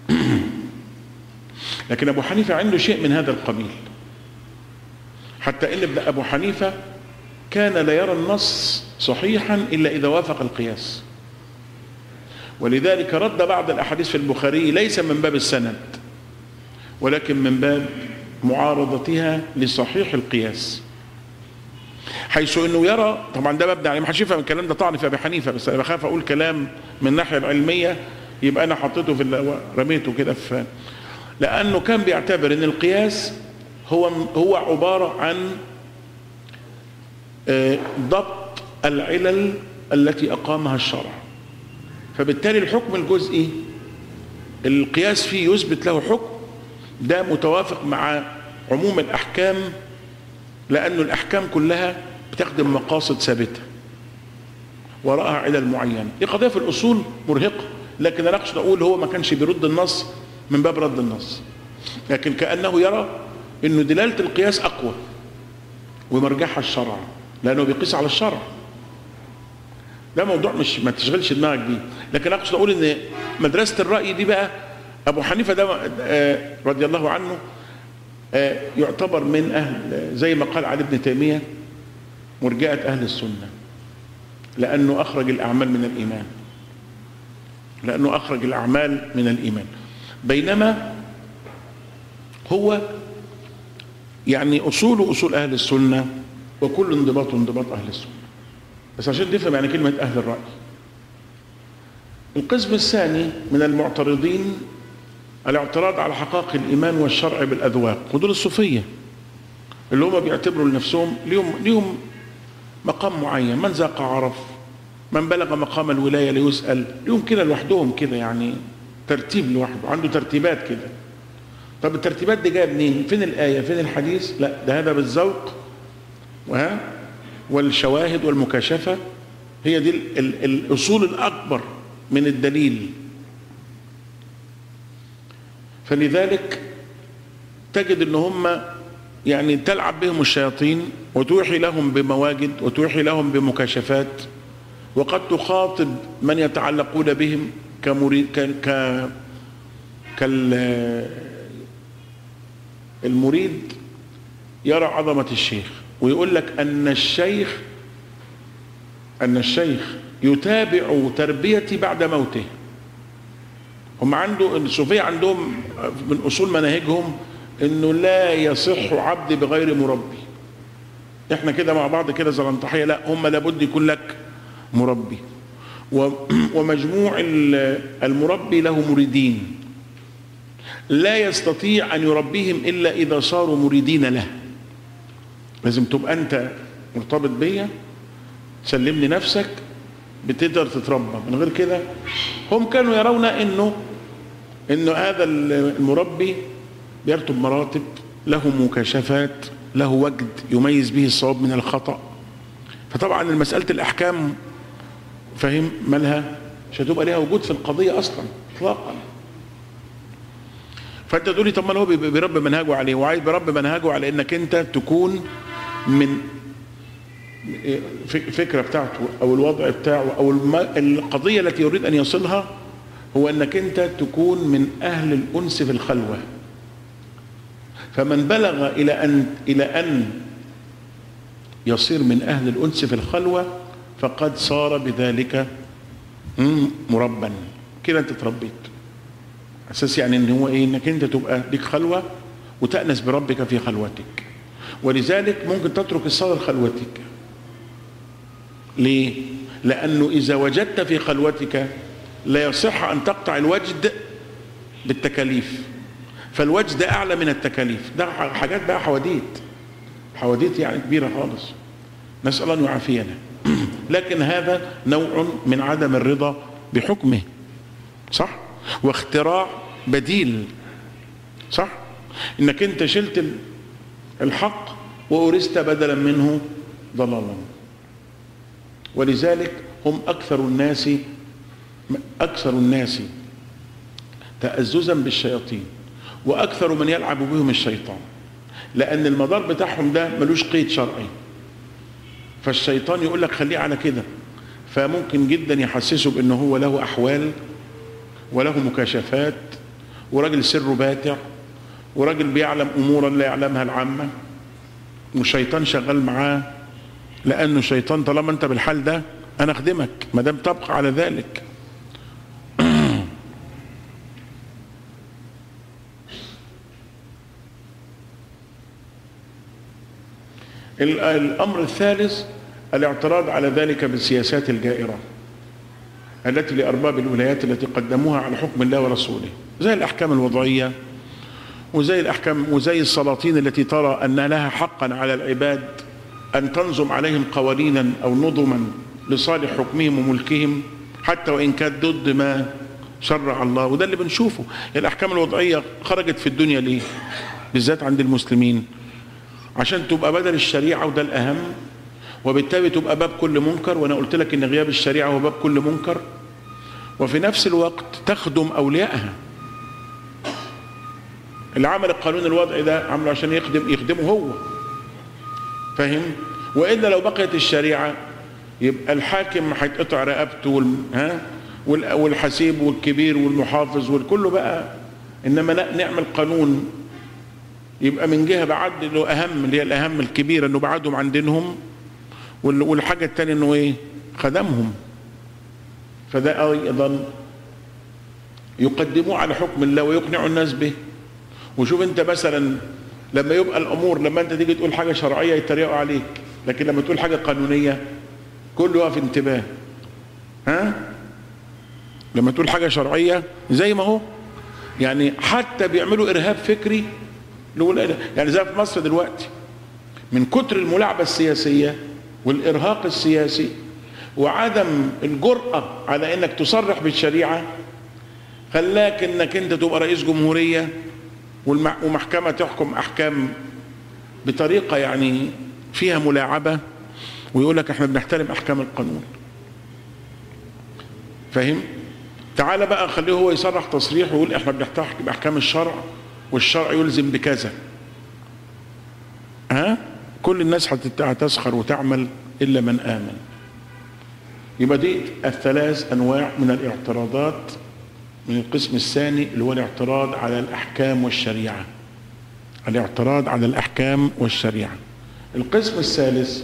لكن ابو حنيفه عنده شيء من هذا القبيل حتى ان ابن ابو حنيفه كان لا يرى النص صحيحا الا اذا وافق القياس ولذلك رد بعض الاحاديث في البخاري ليس من باب السند ولكن من باب معارضتها لصحيح القياس حيث انه يرى طبعا ده مبني عليه محدش يفهم الكلام ده طعن في ابي حنيفه بس انا بخاف اقول كلام من الناحيه العلميه يبقى انا حطيته في رميته كده في لانه كان بيعتبر ان القياس هو هو عباره عن ضبط العلل التي اقامها الشرع فبالتالي الحكم الجزئي القياس فيه يثبت له حكم ده متوافق مع عموم الأحكام لأن الأحكام كلها بتخدم مقاصد ثابتة وراءها علل معينة دي قضية في الأصول مرهقة لكن أنا أقصد أقول هو ما كانش بيرد النص من باب رد النص لكن كأنه يرى أنه دلالة القياس أقوى ومرجعها الشرع لأنه بيقيس على الشرع ده موضوع مش ما تشغلش دماغك بيه لكن اقصد اقول ان مدرسه الراي دي بقى ابو حنيفه ده آه، رضي الله عنه آه، يعتبر من اهل زي ما قال علي بن تيميه مرجئه اهل السنه لانه اخرج الاعمال من الايمان لانه اخرج الاعمال من الايمان بينما هو يعني اصوله اصول اهل السنه وكل انضباط انضباط اهل السنه بس عشان تفهم يعني كلمة أهل الرأي القسم الثاني من المعترضين الاعتراض على حقائق الإيمان والشرع بالأذواق ودول الصوفية اللي هم بيعتبروا لنفسهم ليهم, ليهم مقام معين من ذاق عرف من بلغ مقام الولاية ليسأل ليهم كده لوحدهم كده يعني ترتيب لوحده عنده ترتيبات كده طب الترتيبات دي جايه منين فين الآية فين الحديث لا ده هذا بالذوق وها والشواهد والمكاشفة هي دي ال ال الأصول الأكبر من الدليل فلذلك تجد ان هم يعني تلعب بهم الشياطين وتوحي لهم بمواجد وتوحي لهم بمكاشفات وقد تخاطب من يتعلقون بهم كمريد ك ك كال المريد يرى عظمة الشيخ ويقول لك أن الشيخ أن الشيخ يتابع تربيتي بعد موته هم عنده الصوفية عندهم من أصول مناهجهم أنه لا يصح عبد بغير مربي احنا كده مع بعض كده زلنطحية لا هم لابد يكون لك مربي ومجموع المربي له مريدين لا يستطيع أن يربيهم إلا إذا صاروا مريدين له لازم تبقى أنت مرتبط بيا تسلمني نفسك بتقدر تتربى من غير كده هم كانوا يرون انه انه هذا المربي بيرتب مراتب له مكاشفات له وجد يميز به الصواب من الخطأ فطبعا مسألة الأحكام فاهم مالها مش هتبقى ليها وجود في القضية أصلا إطلاقا فأنت تقولي طب ما هو بيربي منهجه عليه وعايز بيربي منهجه على إنك أنت تكون من الفكرة بتاعته أو الوضع بتاعه أو القضية التي يريد أن يصلها هو أنك أنت تكون من أهل الأنس في الخلوة فمن بلغ إلى أن إلى أن يصير من أهل الأنس في الخلوة فقد صار بذلك مربا كده أنت تربيت أساس يعني أن هو إيه أنك أنت تبقى لك خلوة وتأنس بربك في خلوتك ولذلك ممكن تترك الصلاة لخلوتك ليه؟ لأنه إذا وجدت في خلوتك لا يصح أن تقطع الوجد بالتكاليف فالوجد أعلى من التكاليف ده حاجات بقى حواديت حواديت يعني كبيرة خالص نسأل أن يعافينا لكن هذا نوع من عدم الرضا بحكمه صح واختراع بديل صح انك انت شلت الحق وأورثت بدلا منه ضلالا ولذلك هم أكثر الناس أكثر الناس تأززا بالشياطين وأكثر من يلعب بهم الشيطان لأن المدار بتاعهم ده ملوش قيد شرعي فالشيطان يقول لك خليه على كده فممكن جدا يحسسه بأنه هو له أحوال وله مكاشفات وراجل سره باتع وراجل بيعلم أمورا لا يعلمها العامة والشيطان شغال معاه لانه شيطان طالما انت بالحال ده انا اخدمك ما دام تبقى على ذلك الامر الثالث الاعتراض على ذلك بالسياسات الجائره التي لارباب الولايات التي قدموها على حكم الله ورسوله زي الاحكام الوضعيه وزي الاحكام وزي السلاطين التي ترى ان لها حقا على العباد أن تنظم عليهم قوانينا أو نظما لصالح حكمهم وملكهم حتى وإن كانت ضد ما شرع الله وده اللي بنشوفه الأحكام الوضعية خرجت في الدنيا ليه بالذات عند المسلمين عشان تبقى بدل الشريعة وده الأهم وبالتالي تبقى باب كل منكر وأنا قلت لك إن غياب الشريعة هو باب كل منكر وفي نفس الوقت تخدم أوليائها اللي عمل القانون الوضعي ده عمله عشان يخدم يخدمه هو فاهم والا لو بقيت الشريعه يبقى الحاكم هيتقطع رقبته وال... ها وال... والحسيب والكبير والمحافظ والكله بقى انما لا نعمل قانون يبقى من جهه بعد له اهم اللي هي الاهم الكبيره انه بعدهم عن دينهم وال... والحاجه الثانيه انه ايه خدمهم فده ايضا يقدموه على حكم الله ويقنعوا الناس به وشوف انت مثلا لما يبقى الامور لما انت تيجي تقول حاجه شرعيه يتريقوا عليك لكن لما تقول حاجه قانونيه كله يقف انتباه ها لما تقول حاجه شرعيه زي ما هو يعني حتى بيعملوا ارهاب فكري يعني زي في مصر دلوقتي من كتر الملاعبه السياسيه والارهاق السياسي وعدم الجرأة على انك تصرح بالشريعة خلاك انك انت تبقى رئيس جمهورية ومحكمة تحكم احكام بطريقة يعني فيها ملاعبة ويقول لك احنا بنحترم احكام القانون فاهم تعال بقى خليه هو يصرح تصريح ويقول احنا بنحترم احكام الشرع والشرع يلزم بكذا ها كل الناس هتسخر وتعمل الا من امن يبقى دي الثلاث انواع من الاعتراضات من القسم الثاني اللي هو الاعتراض على الاحكام والشريعه الاعتراض على الاحكام والشريعه القسم الثالث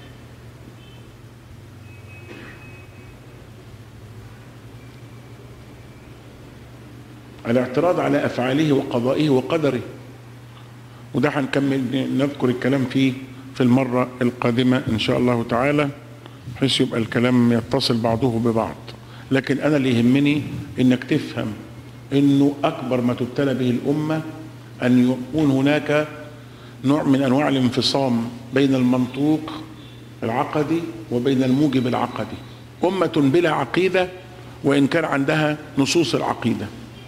الاعتراض على افعاله وقضائه وقدره وده هنكمل نذكر الكلام فيه في المره القادمه ان شاء الله تعالى بحيث يبقى الكلام يتصل بعضه ببعض لكن انا اللي يهمني انك تفهم انه اكبر ما تبتلى به الامه ان يكون هناك نوع من انواع الانفصام بين المنطوق العقدي وبين الموجب العقدي امه بلا عقيده وان كان عندها نصوص العقيده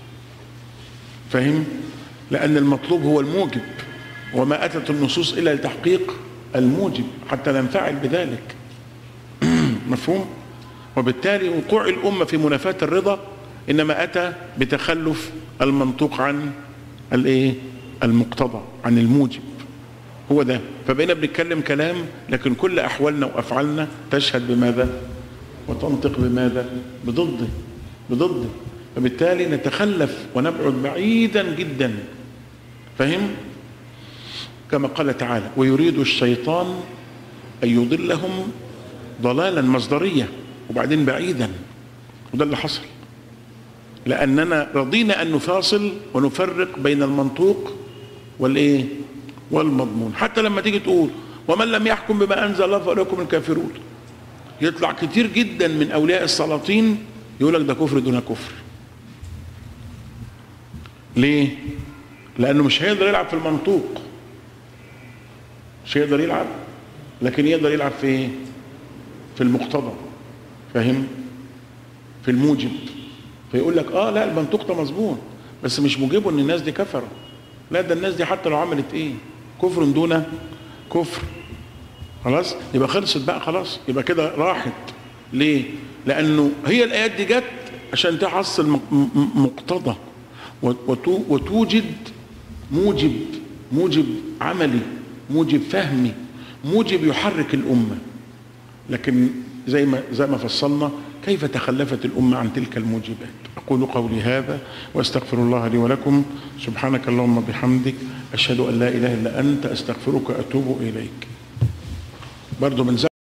فهم لان المطلوب هو الموجب وما اتت النصوص الا لتحقيق الموجب حتى ننفعل بذلك مفهوم وبالتالي وقوع الأمة في منافاة الرضا إنما أتى بتخلف المنطوق عن الإيه المقتضى عن الموجب هو ده فبقينا بنتكلم كلام لكن كل أحوالنا وأفعالنا تشهد بماذا وتنطق بماذا بضده بضده فبالتالي نتخلف ونبعد بعيدا جدا فهم كما قال تعالى ويريد الشيطان أن يضلهم ضلالا مصدرية وبعدين بعيدا وده اللي حصل لأننا رضينا أن نفاصل ونفرق بين المنطوق والإيه والمضمون حتى لما تيجي تقول ومن لم يحكم بما أنزل الله فأولئكم الكافرون يطلع كتير جدا من أولياء السلاطين يقول لك ده كفر دون كفر ليه لأنه مش هيقدر يلعب في المنطوق مش هيقدر يلعب لكن يقدر يلعب في ايه في المقتضى فاهم في الموجب فيقول لك اه لا المنطوق ده مظبوط بس مش موجبه ان الناس دي كفروا لا ده الناس دي حتى لو عملت ايه كفر دون كفر خلاص يبقى خلصت بقى خلاص يبقى كده راحت ليه لانه هي الايات دي جت عشان تحصل مقتضى وتوجد موجب موجب عملي موجب فهمي موجب يحرك الامه لكن زي ما زي ما فصلنا كيف تخلفت الامه عن تلك الموجبات اقول قولي هذا واستغفر الله لي ولكم سبحانك اللهم بحمدك اشهد ان لا اله الا انت استغفرك واتوب اليك برضه من